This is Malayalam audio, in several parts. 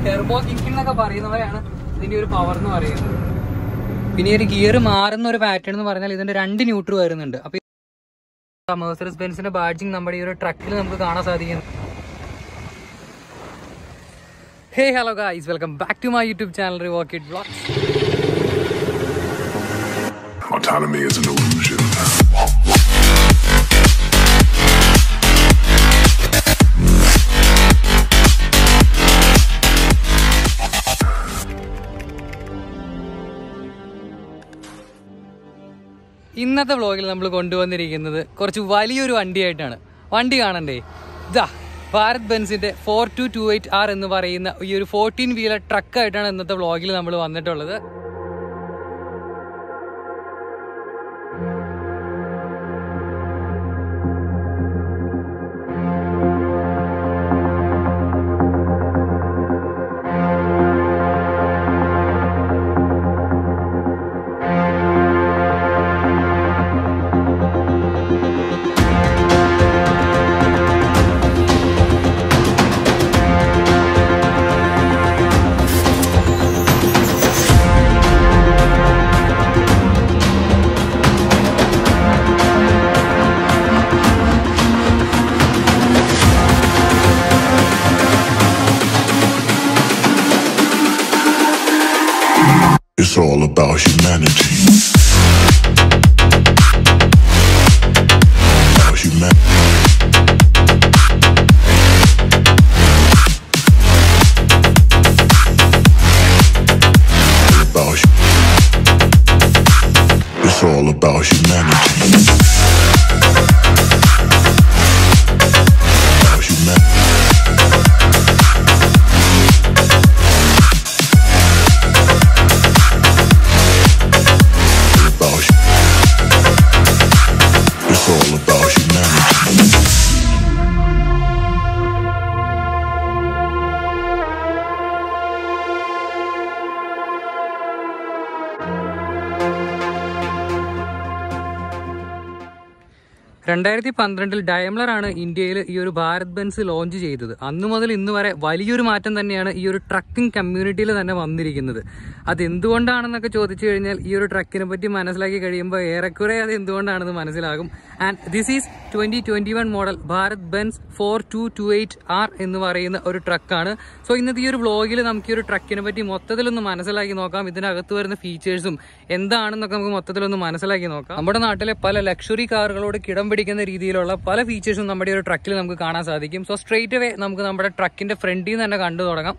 ടെർബോ കിക്ക് എന്നൊക്കെ പറയുന്നവരാണ് ഇതിന്റെ ഒരു പവർ എന്ന് പറയുന്നത് പിന്നെ ഈ ഒരു ഗിയർ മാറുന്ന ഒരു പാറ്റേൺ എന്ന് പറഞ്ഞാൽ ഇതിന്റെ രണ്ട് ന്യൂട്രൽ വരുന്നുണ്ട് അപ്പൊ മേഴ്സറസ് ബെൻസിന്റെ ബാഡ്ജിങ് നമ്മുടെ ഈ ഒരു ട്രക്കിൽ നമുക്ക് കാണാൻ സാധിക്കുന്നു hey hello guys welcome back to my YouTube channel റിവോക്കിഡ് blogs Autonomy is an illusion. ഇന്നത്തെ വ്ളോഗിൽ നമ്മൾ കൊണ്ടുവന്നിരിക്കുന്നത് കുറച്ച് വലിയൊരു വണ്ടിയായിട്ടാണ് വണ്ടി കാണണ്ടേ ഇതാ ഭാരത് ബെൻസിന്റെ four two two eight R എന്ന് പറയുന്ന ഈ ഒരു ഫോർട്ടീൻ വീലർ ട്രക്കായിട്ടാണ് ഇന്നത്തെ വ്ളോഗിൽ നമ്മൾ വന്നിട്ടുള്ളത് It's all about humanity. About humanity. About hu- It's all about humanity. About humanity. about hu- It's all about humanity. രണ്ടായിരത്തി പന്ത്രണ്ടിൽ ഡയമലർ ആണ് ഇന്ത്യയിൽ ഈ ഒരു ഭാരത് ബെൻസ് ലോഞ്ച് ചെയ്തത് അന്നു മുതൽ ഇന്ന് വരെ വലിയൊരു മാറ്റം തന്നെയാണ് ഈ ഒരു ട്രക്കിംഗ് കമ്മ്യൂണിറ്റിയിൽ തന്നെ വന്നിരിക്കുന്നത് അത് എന്തുകൊണ്ടാണെന്നൊക്കെ ചോദിച്ചു കഴിഞ്ഞാൽ ഈ ഒരു ട്രക്കിനെ പറ്റി മനസ്സിലാക്കി കഴിയുമ്പോൾ ഏറെക്കുറെ അത് എന്തുകൊണ്ടാണെന്ന് മനസ്സിലാകും and this is twenty twenty one model Bharat Benz four two two eight R എന്ന് പറയുന്ന ഒരു ട്രക്കാണ് സോ ഇന്നത്തെ ഈ ഒരു വ്ളോഗിൽ നമുക്ക് ഈ ഒരു ട്രക്കിനെ പറ്റി മൊത്തത്തിലൊന്ന് മനസ്സിലാക്കി നോക്കാം ഇതിനകത്ത് വരുന്ന ഫീച്ചേഴ്സും എന്താണെന്നൊക്കെ നമുക്ക് മൊത്തത്തിലൊന്ന് മനസ്സിലാക്കി നോക്കാം നമ്മുടെ നാട്ടിലെ പല ലക്ഷറി കാറുകളോട് കിടം പിടിക്കുന്ന രീതിയിലുള്ള പല ഫീച്ചേഴ്സും നമ്മുടെ ഈ ഒരു ട്രക്കിൽ നമുക്ക് കാണാൻ സാധിക്കും സോ സ്ട്രെയിറ്റ് അവേ നമുക്ക് നമ്മുടെ ട്രക്കിന്റെ ഫ്രണ്ടിൽ നിന്ന് തന്നെ കണ്ടു തുടങ്ങാം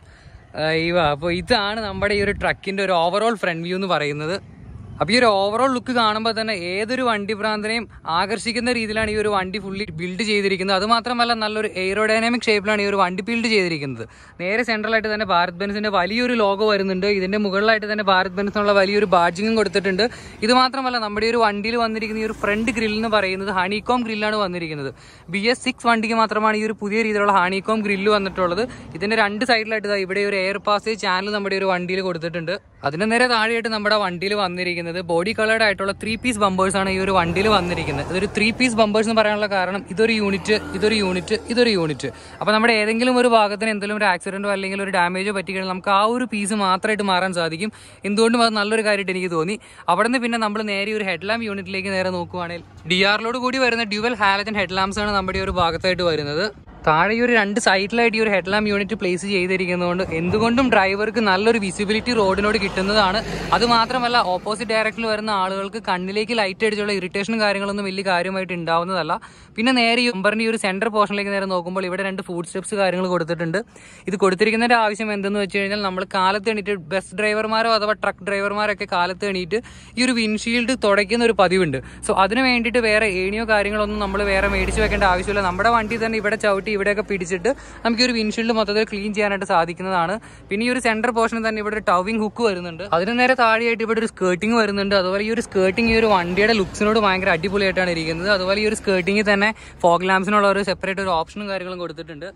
ഇവ അപ്പോൾ ഇതാണ് നമ്മുടെ ഈ ഒരു ട്രക്കിന്റെ ഒരു ഓവറോൾ ഫ്രണ്ട് വ്യൂ എന്ന് പറയുന്നത് അപ്പൊ ഈ ഒരു ഓവറോൾ ലുക്ക് കാണുമ്പോൾ തന്നെ ഏതൊരു വണ്ടി ഭ്രാന്തനെയും ആകർഷിക്കുന്ന രീതിയിലാണ് ഈ ഒരു വണ്ടി ഫുള്ളി ബിൽഡ് ചെയ്തിരിക്കുന്നത് അത് മാത്രമല്ല നല്ലൊരു എയറോഡൈനാമിക് ഷേപ്പിലാണ് ഈ ഒരു വണ്ടി ബിൽഡ് ചെയ്തിരിക്കുന്നത് നേരെ സെൻട്രൽ ആയിട്ട് തന്നെ ഭാരത് ബെൻസിന്റെ വലിയൊരു ലോഗോ വരുന്നുണ്ട് ഇതിന്റെ മുകളിലായിട്ട് തന്നെ ഭാരത് ബെൻസ് എന്നുള്ള വലിയൊരു ബാഡ്ജിങ്ങും കൊടുത്തിട്ടുണ്ട് ഇത് മാത്രമല്ല നമ്മുടെ ഈ ഒരു വണ്ടിയിൽ വന്നിരിക്കുന്ന ഈ ഒരു ഫ്രണ്ട് ഗ്രിൽ എന്ന് പറയുന്നത് ഹണികോം ഗ്രില്ലാണ് വന്നിരിക്കുന്നത് ബി എസ് സിക്സ് വണ്ടിക്ക് മാത്രമാണ് ഈ ഒരു പുതിയ രീതിയിലുള്ള ഹണികോം ഗ്രില്ല് വന്നിട്ടുള്ളത് ഇതിന്റെ രണ്ട് സൈഡിലായിട്ട് ദാ ഇവിടെ ഒരു എയർ പാസേജ് ചാനൽ നമ്മുടെ ഒരു വണ്ടിയിൽ കൊടുത്തിട്ടുണ്ട് അതിന് നേരെ താഴെയായിട്ട് നമ്മുടെ വണ്ടിയിൽ വന്നിരിക്കുന്നത് ബോഡി കളേർഡ് ആയിട്ടുള്ള ത്രീ പീസ് ബമ്പേഴ്സ് ആണ് ഈ ഒരു വണ്ടിയിൽ വന്നിരിക്കുന്നത് ഇതൊരു ത്രീ പീസ് ബമ്പേഴ്സ് എന്ന് പറയാനുള്ള കാരണം ഇതൊരു യൂണിറ്റ് ഇതൊരു യൂണിറ്റ് ഇതൊരു യൂണിറ്റ് അപ്പോൾ നമ്മുടെ ഏതെങ്കിലും ഒരു ഭാഗത്തിന് എന്തെങ്കിലും ഒരു ആക്സിഡന്റോ അല്ലെങ്കിൽ ഒരു ഡാമേജോ പറ്റിക്കഴിഞ്ഞാൽ നമുക്ക് ആ ഒരു പീസ് മാത്രമായിട്ട് മാറാൻ സാധിക്കും എന്തുകൊണ്ടും അത് നല്ലൊരു കാര്യമായിട്ട് എനിക്ക് തോന്നി അവിടെ നിന്ന് പിന്നെ നമ്മൾ നേരെ ഒരു ഹെഡ്ലാമ്പ് യൂണിറ്റിലേക്ക് നേരെ നോക്കുവാണെങ്കിൽ ഡി ആറിലോട് കൂടി വരുന്ന ഡ്യുവൽ ഹാലജൻ ഹെഡ്ലാംപ്സ് ആണ് നമ്മുടെ ഈ ഒരു ഭാഗത്തായിട്ട് വരുന്നത് താഴെ ഈ ഒരു രണ്ട് സൈഡിലായിട്ട് ഈ ഒരു ഹെഡ്ലാമ്പ് യൂണിറ്റ് പ്ലേസ് ചെയ്തിരിക്കുന്നതുകൊണ്ട് എന്തുകൊണ്ടും ഡ്രൈവർക്ക് നല്ലൊരു വിസിബിലിറ്റി റോഡിനോട് കിട്ടുന്നതാണ് അത് മാത്രമല്ല ഓപ്പോസിറ്റ് ഡയറക്ഷനിൽ വരുന്ന ആളുകൾക്ക് കണ്ണിലേക്ക് ലൈറ്റ് അടിച്ചുള്ള ഇറിറ്റേഷനും കാര്യങ്ങളൊന്നും വലിയ കാര്യമായിട്ട് ഉണ്ടാവുന്നതല്ല പിന്നെ നേരെ ഈ നമ്പറിന്റെ ഈ ഒരു സെന്റർ പോർഷനിലേക്ക് നേരെ നോക്കുമ്പോൾ ഇവിടെ രണ്ട് ഫുഡ് സ്റ്റെപ്സ് കാര്യങ്ങൾ കൊടുത്തിട്ടുണ്ട് ഇത് കൊടുത്തിരിക്കുന്നതിന്റെ ആവശ്യം എന്തെന്ന് വെച്ച് കഴിഞ്ഞാൽ നമ്മൾ കാലത്ത് എണീറ്റ് ബസ് ഡ്രൈവർമാരോ അഥവാ ട്രക്ക് ഡ്രൈവർമാരൊക്കെ കാലത്ത് എണീറ്റ് ഈ ഒരു വിൻഷീൽഡ് തുടയ്ക്കുന്ന ഒരു പതിവുണ്ട് സോ അതിന് വേണ്ടിയിട്ട് വേറെ ഏണിയോ കാര്യങ്ങളൊന്നും നമ്മൾ വേറെ മേടിച്ച് വെക്കേണ്ട ആവശ്യമില്ല നമ്മുടെ വണ്ടി തന്നെ ഇവിടെ ചവിട്ടി ഇവിടെയൊക്കെ പിടിച്ചിട്ട് നമുക്ക് ഈ ഒരു വിൻഷീൽഡ് മൊത്തത്തിൽ ക്ലീൻ ചെയ്യാനായിട്ട് സാധിക്കുന്നതാണ് പിന്നെ ഈ ഒരു സെന്റർ പോർഷനിൽ തന്നെ ഇവിടെ ഒരു ടവിംഗ് ഹുക്ക് വരുന്നുണ്ട് അതിന് നേരെ താഴെയായിട്ട് ഇവിടെ ഒരു സ്കേർട്ടിംഗ് വരുന്നുണ്ട് അതുപോലെ ഈ ഒരു സ്കേർട്ടിംഗ് ഈ ഒരു വണ്ടിയുടെ ലുക്സിനോട് ഭയങ്കര അടിപൊളിയായിട്ടാണ് ഇരിക്കുന്നത് അതുപോലെ ഈ ഒരു സ്കേർട്ടിംഗിൽ തന്നെ ഫോഗ് ലാംപ്സിനുള്ള ഒരു സെപ്പറേറ്റ് ഒരു ഓപ്ഷനും കാര്യങ്ങളും കൊടുത്തിട്ടുണ്ട്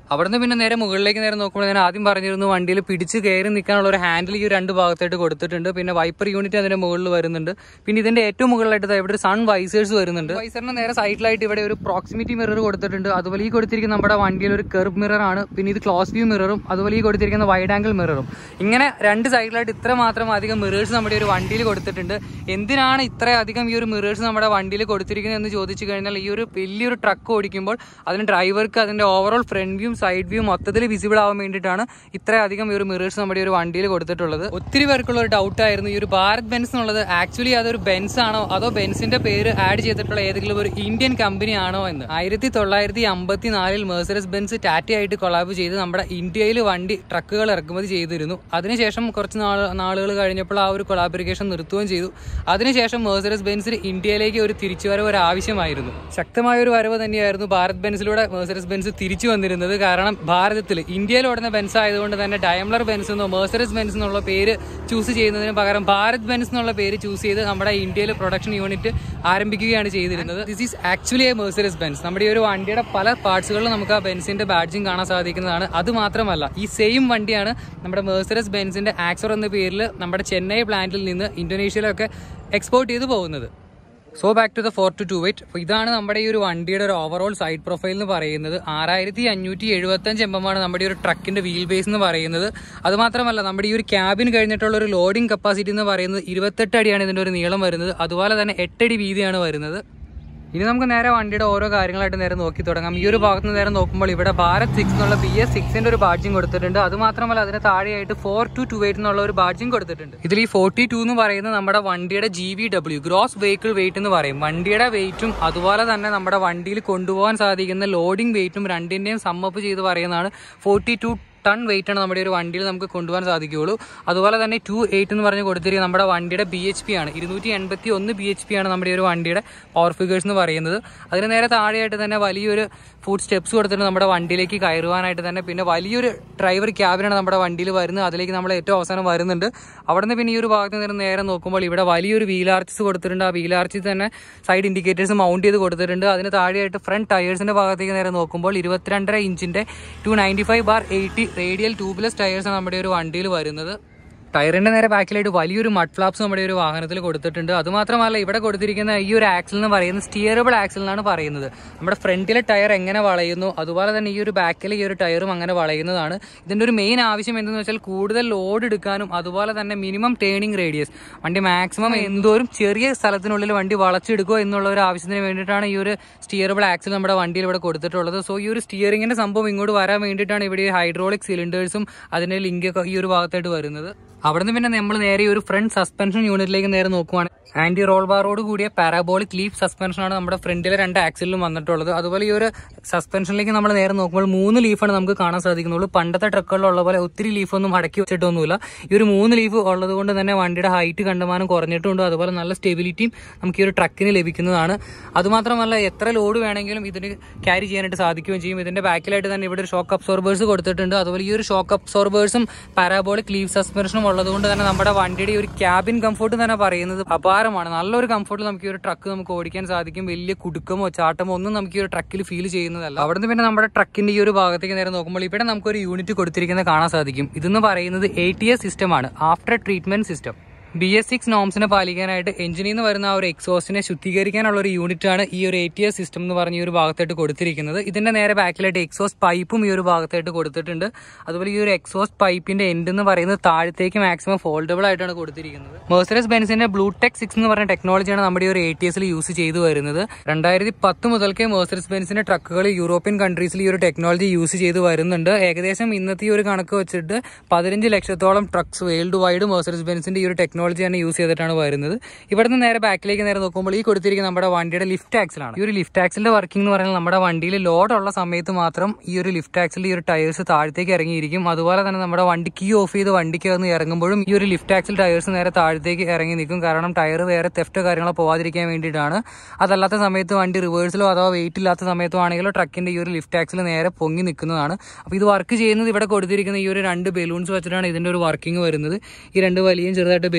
അവിടുന്ന് പിന്നെ നേരെ മുകളിലേക്ക് നേരെ നോക്കുമ്പോൾ ഞാൻ ആദ്യം പറഞ്ഞിരുന്നു വണ്ടിയിൽ പിടിച്ച് കയറി നിൽക്കാനുള്ള ഒരു ഹാൻഡിൽ ഈ രണ്ട് ഭാഗത്തായിട്ട് കൊടുത്തിട്ടുണ്ട് പിന്നെ വൈപ്പർ യൂണിറ്റ് അതിന്റെ മുകളിൽ വരുന്നുണ്ട് പിന്നെ ഇതിന്റെ ഏറ്റവും മുകളിലായിട്ട് ദാ ഇവിടെ ഒരു സൺ വൈസേഴ്സ് വരുന്നുണ്ട് വൈസറിന് നേരെ സൈഡിലായിട്ട് ഇവിടെ ഒരു പ്രോക്സിമിറ്റി മിറർ കൊടുത്തിട്ടുണ്ട് അതുപോലെ ഈ കൊടുത്തിരിക്കുന്ന നമ്മുടെ വണ്ടിയിൽ ഒരു കെർബ് മിറർ ആണ് പിന്നെ ഇത് ക്ലോസ് വ്യൂ മിററും അതുപോലെ ഈ കൊടുത്തിരിക്കുന്ന വൈഡ് ആംഗിൾ മിററും ഇങ്ങനെ രണ്ട് സൈഡിലായിട്ട് ഇത്ര മാത്രം അധികം മിറേഴ്സ് നമ്മുടെ ഒരു വണ്ടിയിൽ കൊടുത്തിട്ടുണ്ട് എന്തിനാണ് ഇത്രയധികം ഈ ഒരു മിറേഴ്സ് നമ്മുടെ വണ്ടിയിൽ കൊടുത്തിരിക്കുന്നത് എന്ന് ചോദിച്ചു കഴിഞ്ഞാൽ ഈ ഒരു വലിയൊരു ട്രക്ക് ഓടിക്കുമ്പോൾ അതിന് ഡ്രൈവർക്ക് അതിന്റെ overall front view side view മൊത്തത്തിൽ വിസിബിൾ ആവാൻ വേണ്ടിയിട്ടാണ് ഇത്രയധികം ഈ ഒരു മിറേഴ്സ് നമ്മുടെ ഈ ഒരു വണ്ടിയിൽ കൊടുത്തിട്ടുള്ളത് ഒത്തിരി പേർക്കുള്ള ഒരു ഡൗട്ട് ആയിരുന്നു ഈ ഒരു ഭാരത് ബെൻസ് എന്നുള്ളത് ആക്ച്വലി അതൊരു ബെൻസ് ആണോ അതോ ബെൻസിന്റെ പേര് ആഡ് ചെയ്തിട്ടുള്ള ഏതെങ്കിലും ഒരു ഇന്ത്യൻ കമ്പനി ആണോ എന്ന് ആയിരത്തി തൊള്ളായിരത്തി അമ്പത്തി നാലിൽ മേഴ്സറസ് ബെൻസ് ടാറ്റയായിട്ട് കൊളാബ് ചെയ്ത് നമ്മുടെ ഇന്ത്യയിൽ വണ്ടി ട്രക്കുകൾ ഇറക്കുമതി ചെയ്തിരുന്നു അതിനുശേഷം കുറച്ച് നാൾ നാളുകൾ കഴിഞ്ഞപ്പോൾ ആ ഒരു കൊളാബറിക്കേഷൻ നിർത്തുകയും ചെയ്തു അതിനുശേഷം മേഴ്സറസ് ബെൻസിന് ഇന്ത്യയിലേക്ക് ഒരു തിരിച്ചുവരവ് ഒരു ആവശ്യമായിരുന്നു ശക്തമായ ഒരു വരവ് തന്നെയായിരുന്നു ഭാരത് ബെൻസിലൂടെ മേഴ്സറസ് ബെൻസ് തിരിച്ചു വന്നിരുന്നത് കാരണം ഭാരതത്തിൽ ഇന്ത്യയിൽ ഓടുന്ന ബെൻസ് ആയതുകൊണ്ട് തന്നെ ഡയമലർ ബെൻസ് എന്നോ മേഴ്സറസ് ബെൻസ് എന്നുള്ള പേര് ചൂസ് ചെയ്യുന്നതിന് പകരം ഭാരത് ബെൻസ് എന്നുള്ള പേര് ചൂസ് ചെയ്ത് നമ്മുടെ ഇന്ത്യയിൽ പ്രൊഡക്ഷൻ യൂണിറ്റ് ആരംഭിക്കുകയാണ് ചെയ്തിരുന്നത് this is actually a Mercedes Benz നമ്മുടെ ഈ ഒരു വണ്ടിയുടെ പല പാർട്സുകളിലും നമുക്ക് ആ ബെൻസിന്റെ ബാഡ്ജിങ് കാണാൻ സാധിക്കുന്നതാണ് അത് മാത്രമല്ല ഈ സെയിം വണ്ടിയാണ് നമ്മുടെ മേഴ്സറസ് ബെൻസിന്റെ ആക്സർ എന്ന പേരിൽ നമ്മുടെ ചെന്നൈ പ്ലാന്റിൽ നിന്ന് ഇന്തോനേഷ്യയിലൊക്കെ എക്സ്പോർട്ട് ചെയ്ത് പോകുന്നത് so back to the four two two eight അപ്പോൾ ഇതാണ് നമ്മുടെ ഈ ഒരു വണ്ടിയുടെ ഒരു ഓവറോൾ സൈഡ് പ്രൊഫൈൽ എന്ന് പറയുന്നത് ആറായിരത്തി അഞ്ഞൂറ്റി എഴുപത്തഞ്ച് എം എം ആണ് നമ്മുടെ ഈ ഒരു ട്രക്കിന്റെ വീൽ ബേസ് എന്ന് പറയുന്നത് അത് മാത്രമല്ല നമ്മുടെ ഈ ഒരു ക്യാബിൻ കഴിഞ്ഞിട്ടുള്ള ഒരു ലോഡിംഗ് കപ്പാസിറ്റി എന്ന് പറയുന്നത് ഇരുപത്തെട്ട് അടിയാണ് ഇതിന്റെ ഒരു നീളം വരുന്നത് അതുപോലെ തന്നെ എട്ടടി വീതിയാണ് വരുന്നത് ഇനി നമുക്ക് നേരെ വണ്ടിയുടെ ഓരോ കാര്യങ്ങളായിട്ട് നേരെ നോക്കി തുടങ്ങാം ഈ ഒരു ഭാഗത്ത് നിന്ന് നേരെ നോക്കുമ്പോൾ ഇവിടെ ഭാരത് സിക്സ് എന്നുള്ള ബി എസ് സിക്സിന്റെ ഒരു ബാഡ്ജിങ് കൊടുത്തിട്ടുണ്ട് അത് മാത്രമല്ല അതിന് താഴെയായിട്ട് ഫോർ ടു ടു എയ്റ്റ് എന്നുള്ള ഒരു ബാഡ്ജിങ് കൊടുത്തിട്ടുണ്ട് ഇതിൽ ഈ ഫോർട്ടി ടു എന്ന് പറയുന്നത് നമ്മുടെ വണ്ടിയുടെ G V W gross vehicle weight എന്ന് പറയും വണ്ടിയുടെ വെയിറ്റും അതുപോലെ തന്നെ നമ്മുടെ വണ്ടിയിൽ കൊണ്ടുപോകാൻ സാധിക്കുന്ന ലോഡിംഗ് വെയിറ്റും രണ്ടിന്റെയും സമ്മപ്പ് ചെയ്ത് പറയുന്നതാണ് ഫോർട്ടി ടു ടൺ വെയിറ്റ് ആണ് നമ്മുടെ ഒരു വണ്ടിയിൽ നമുക്ക് കൊണ്ടുപോകാൻ സാധിക്കുകയുള്ളൂ അതുപോലെ തന്നെ ടു എയ്റ്റ് എന്ന് പറഞ്ഞ് കൊടുത്തിരിക്കുന്നത് നമ്മുടെ വണ്ടിയുടെ ബി എച്ച് പി ആണ് ഇരുന്നൂറ്റി എൺപത്തി ഒന്ന് ബി എച്ച് പി ആണ് നമ്മുടെ ഈ ഒരു വണ്ടിയുടെ പവർ ഫിഗേഴ്സ് എന്ന് പറയുന്നത് അതിന് നേരെ താഴെയായിട്ട് തന്നെ വലിയൊരു ഫുഡ് സ്റ്റെപ്സ് കൊടുത്തിട്ട് നമ്മുടെ വണ്ടിയിലേക്ക് കയറുവാനായിട്ട് തന്നെ പിന്നെ വലിയൊരു ഡ്രൈവർ ക്യാബിനാണ് നമ്മുടെ വണ്ടിയിൽ വരുന്നത് അതിലേക്ക് നമ്മൾ ഏറ്റവും അവസാനം വരുന്നുണ്ട് അവിടെ നിന്ന് പിന്നെ ഈ ഒരു ഭാഗത്ത് നിന്ന് നേരെ നോക്കുമ്പോൾ ഇവിടെ വലിയൊരു വീൽ ആർച്ചസ് കൊടുത്തിട്ടുണ്ട് ആ വീൽ ആർച്ചിൽ തന്നെ സൈഡ് ഇൻഡിക്കേറ്റേഴ്സ് മൗണ്ട് ചെയ്ത് കൊടുത്തിട്ടുണ്ട് അതിന് താഴെയായിട്ട് ഫ്രണ്ട് ടയേഴ്സിന്റെ ഭാഗത്തേക്ക് നേരെ നോക്കുമ്പോൾ ഇരുപത്തിരണ്ടര ഇഞ്ചിന്റെ two ninety five bar eighty radial tubeless ടയേഴ്സാണ് നമ്മുടെ ഒരു വണ്ടിയിൽ വരുന്നത് ടയറിന്റെ നേരെ ബാക്കിലായിട്ട് വലിയൊരു മഡ് ഫ്ലാപ്സ് നമ്മുടെ ഒരു വാഹനത്തിൽ കൊടുത്തിട്ടുണ്ട് അതുമാത്രമല്ല ഇവിടെ കൊടുത്തിരിക്കുന്ന ഈ ഒരു ആക്സിൽ എന്ന് പറയുന്നത് സ്റ്റിയറബിൾ ആക്സിൽ എന്നാണ് പറയുന്നത് നമ്മുടെ ഫ്രണ്ടിലെ ടയർ എങ്ങനെ വളയുന്നു അതുപോലെ തന്നെ ഈ ഒരു ബാക്കിലെ ഈ ഒരു ടയറും അങ്ങനെ വളയുന്നതാണ് ഇതിന്റെ ഒരു മെയിൻ ആവശ്യം എന്തെന്ന് വെച്ചാൽ കൂടുതൽ ലോഡ് എടുക്കാനും അതുപോലെ തന്നെ മിനിമം ടേണിംഗ് റേഡിയസ് വണ്ടി മാക്സിമം എന്തോരം ചെറിയ സ്ഥലത്തിനുള്ളിൽ വണ്ടി വളച്ചെടുക്കുക എന്നുള്ള ഒരു ആവശ്യത്തിന് വേണ്ടിയിട്ടാണ് ഈ ഒരു സ്റ്റിയറബിൾ ആക്സിൽ നമ്മുടെ വണ്ടിയിൽ ഇവിടെ കൊടുത്തിട്ടുള്ളത് സോ ഈ ഒരു സ്റ്റിയറിംഗിന്റെ സംഭവം ഇങ്ങോട്ട് വരാൻ വേണ്ടിയിട്ടാണ് ഇവിടെ ഹൈഡ്രോളിക് സിലിണ്ടേഴ്സും അതിന്റെ ലിങ്ക് ഒക്കെ ഈ ഒരു ഭാഗത്തായിട്ട് വരുന്നത് അവിടുന്ന് പിന്നെ നമ്മൾ നേരെ ഒരു ഫ്രണ്ട് സസ്പെൻഷൻ യൂണിറ്റിലേക്ക് നേരെ നോക്കുവാണ് ആന്റി റോൾ ബാറോട് കൂടിയ പാരാബോളിക് ലീഫ് സസ്പെൻഷൻ ആണ് നമ്മുടെ ഫ്രണ്ടിലെ രണ്ട് ആക്സിലും വന്നിട്ടുള്ളത് അതുപോലെ ഈ ഒരു സസ്പെൻഷനിലേക്ക് നമ്മൾ നേരെ നോക്കുമ്പോൾ മൂന്ന് ലീഫാണ് നമുക്ക് കാണാൻ സാധിക്കുന്നുള്ളൂ പണ്ടത്തെ ട്രക്കുകളിലുള്ള പോലെ ഒത്തിരി ലീഫൊന്നും അടക്കി വെച്ചിട്ടൊന്നുമില്ല ഈ ഒരു മൂന്ന് ലീഫ് ഉള്ളത് കൊണ്ട് തന്നെ വണ്ടിയുടെ ഹൈറ്റ് കണ്ടമാനം കുറഞ്ഞിട്ടുണ്ട് അതുപോലെ നല്ല സ്റ്റെബിലിറ്റിയും നമുക്ക് ഈ ഒരു ട്രക്കിന് ലഭിക്കുന്നതാണ് അതുമാത്രമല്ല എത്ര ലോഡ് വേണമെങ്കിലും ഇതിന് ക്യാരി ചെയ്യാനായിട്ട് സാധിക്കുകയും ചെയ്യും ഇതിന്റെ ബാക്കിലായിട്ട് തന്നെ ഇവിടെ ഒരു ഷോക്ക് അബ്സോർബേഴ്സ് കൊടുത്തിട്ടുണ്ട് അതുപോലെ ഈ ഒരു ഷോക്ക് അബ്സോർബേഴ്സും പാരാബോളിക് ലീഫ് സസ്പെൻഷനും ഉള്ളതുകൊണ്ട് തന്നെ നമ്മുടെ വണ്ടിയുടെ ഈ ഒരു ക്യാബിൻ കംഫോർട്ട് തന്നെ പറയുന്നത് അപാരമാണ് നല്ലൊരു കംഫോർട്ടിൽ നമുക്ക് ഈ ഒരു ട്രക്ക് നമുക്ക് ഓടിക്കാൻ സാധിക്കും വലിയ കുടുക്കമോ ചാട്ടമോ ഒന്നും നമുക്ക് ഈ ഒരു ട്രക്കിൽ ഫീൽ ചെയ്യുന്നതല്ല അവിടുന്ന് പിന്നെ നമ്മുടെ ട്രക്കിന്റെ ഈ ഒരു ഭാഗത്തേക്ക് നേരെ നോക്കുമ്പോൾ ഇവിടെ നമുക്കൊരു യൂണിറ്റ് കൊടുത്തിരിക്കുന്നത് കാണാൻ സാധിക്കും ഇതെന്ന് പറയുന്നത് എ ടി എസ് സിസ്റ്റമാണ് after treatment system B S six നോംസിനെ പാലിക്കാനായിട്ട് എഞ്ചിനിൽ നിന്ന് വരുന്ന ആ ഒരു എക്സോസ്റ്റിനെ ശുദ്ധീകരിക്കാനുള്ള ഒരു യൂണിറ്റ് ആണ് ഈ ഒരു എ ടി എസ് സിസ്റ്റം എന്ന് പറഞ്ഞ ഈ ഒരു ഭാഗത്തായിട്ട് കൊടുത്തിരിക്കുന്നത് ഇതിന്റെ നേരെ ബാക്കിലായിട്ട് എക്സോസ്റ്റ് പൈപ്പും ഈ ഒരു ഭാഗത്തായിട്ട് കൊടുത്തിട്ടുണ്ട് അതുപോലെ ഈ ഒരു എക്സോസ്റ്റ് പൈപ്പിന്റെ എൻഡ് എന്ന് പറയുന്നത് താഴത്തേക്ക് മാക്സിമം ഫോൾഡബിൾ ആയിട്ടാണ് കൊടുത്തിരിക്കുന്നത് മേഴ്സറസ് ബെൻസിന്റെ ബ്ലൂടെക് സിക്സ് എന്ന് പറഞ്ഞ ടെക്നോളജിയാണ് നമ്മുടെ ഈ ഒരു എ ടി എസിൽ യൂസ് ചെയ്തു വരുന്നത് രണ്ടായിരത്തി പത്ത് മുതൽക്കേ മേഴ്സറസ് ബെൻസിന്റെ ട്രക്കുകൾ യൂറോപ്യൻ കൺട്രീസിൽ ഈ ഒരു ടെക്നോളജി യൂസ് ചെയ്ത് വരുന്നുണ്ട് ഏകദേശം ഇന്നത്തെ ഈ ഒരു കണക്ക് വെച്ചിട്ട് പതിനഞ്ച് ലക്ഷത്തോളം ട്രക്സ് വേൾഡ് വൈഡ് മേഴ്സറസ് ബെൻസിന്റെ ഈ ഒരു ടെക്നോളജി തന്നെ യൂസ് ചെയ്തിട്ടാണ് വരുന്നത് ഇവിടുന്ന് നേരെ ബാക്കിലേക്ക് നേരെ നോക്കുമ്പോൾ ഈ കൊടുത്തിരിക്കുന്ന നമ്മുടെ വണ്ടിയുടെ ലിഫ്റ്റ് ആക്സിലാണ് ഈ ഒരു ലിഫ്റ്റ് ആക്സിന്റെ വർക്കിംഗ് എന്ന് പറയുന്നത് നമ്മുടെ വണ്ടിയിൽ ലോഡ് ഉള്ള സമയത്ത് മാത്രം ഈ ഒരു ലിഫ്റ്റ് ആക്സിൽ ഈ ഒരു ടയേഴ്സ് താഴത്തേക്ക് ഇറങ്ങിയിരിക്കും അതുപോലെ തന്നെ നമ്മുടെ വണ്ടി കീ ഓഫ് ചെയ്ത് വണ്ടിക്ക് വന്ന് ഇറങ്ങുമ്പോഴും ഈ ഒരു ലിഫ്റ്റ് ആക്സിൽ ടയേഴ്സ് നേരെ താഴത്തേക്ക് ഇറങ്ങി നിൽക്കും കാരണം ടയർ വേറെ തെഫ്റ്റ് കാര്യങ്ങളോ പോവാതിരിക്കാൻ വേണ്ടിയിട്ടാണ് അതല്ലാത്ത സമയത്ത് വണ്ടി റിവേഴ്സിലോ അഥവാ വെയിറ്റ് ഇല്ലാത്ത സമയത്തോ ആണെങ്കിലോ ട്രക്കിന്റെ ഈ ഒരു ലിഫ്റ്റ് ആക്സിൽ നേരെ പൊങ്ങി നിൽക്കുന്നതാണ് അപ്പോൾ ഇത് വർക്ക് ചെയ്യുന്നത് ഇവിടെ കൊടുത്തിരിക്കുന്ന ഈ ഒരു രണ്ട് ബലൂൺസ് വെച്ചിട്ടാണ് ഇതിന്റെ ഒരു വർക്കിംഗ് വരുന്നത് ഈ രണ്ട് വലിയ ചെറുതായിട്ട് ബലൂൺ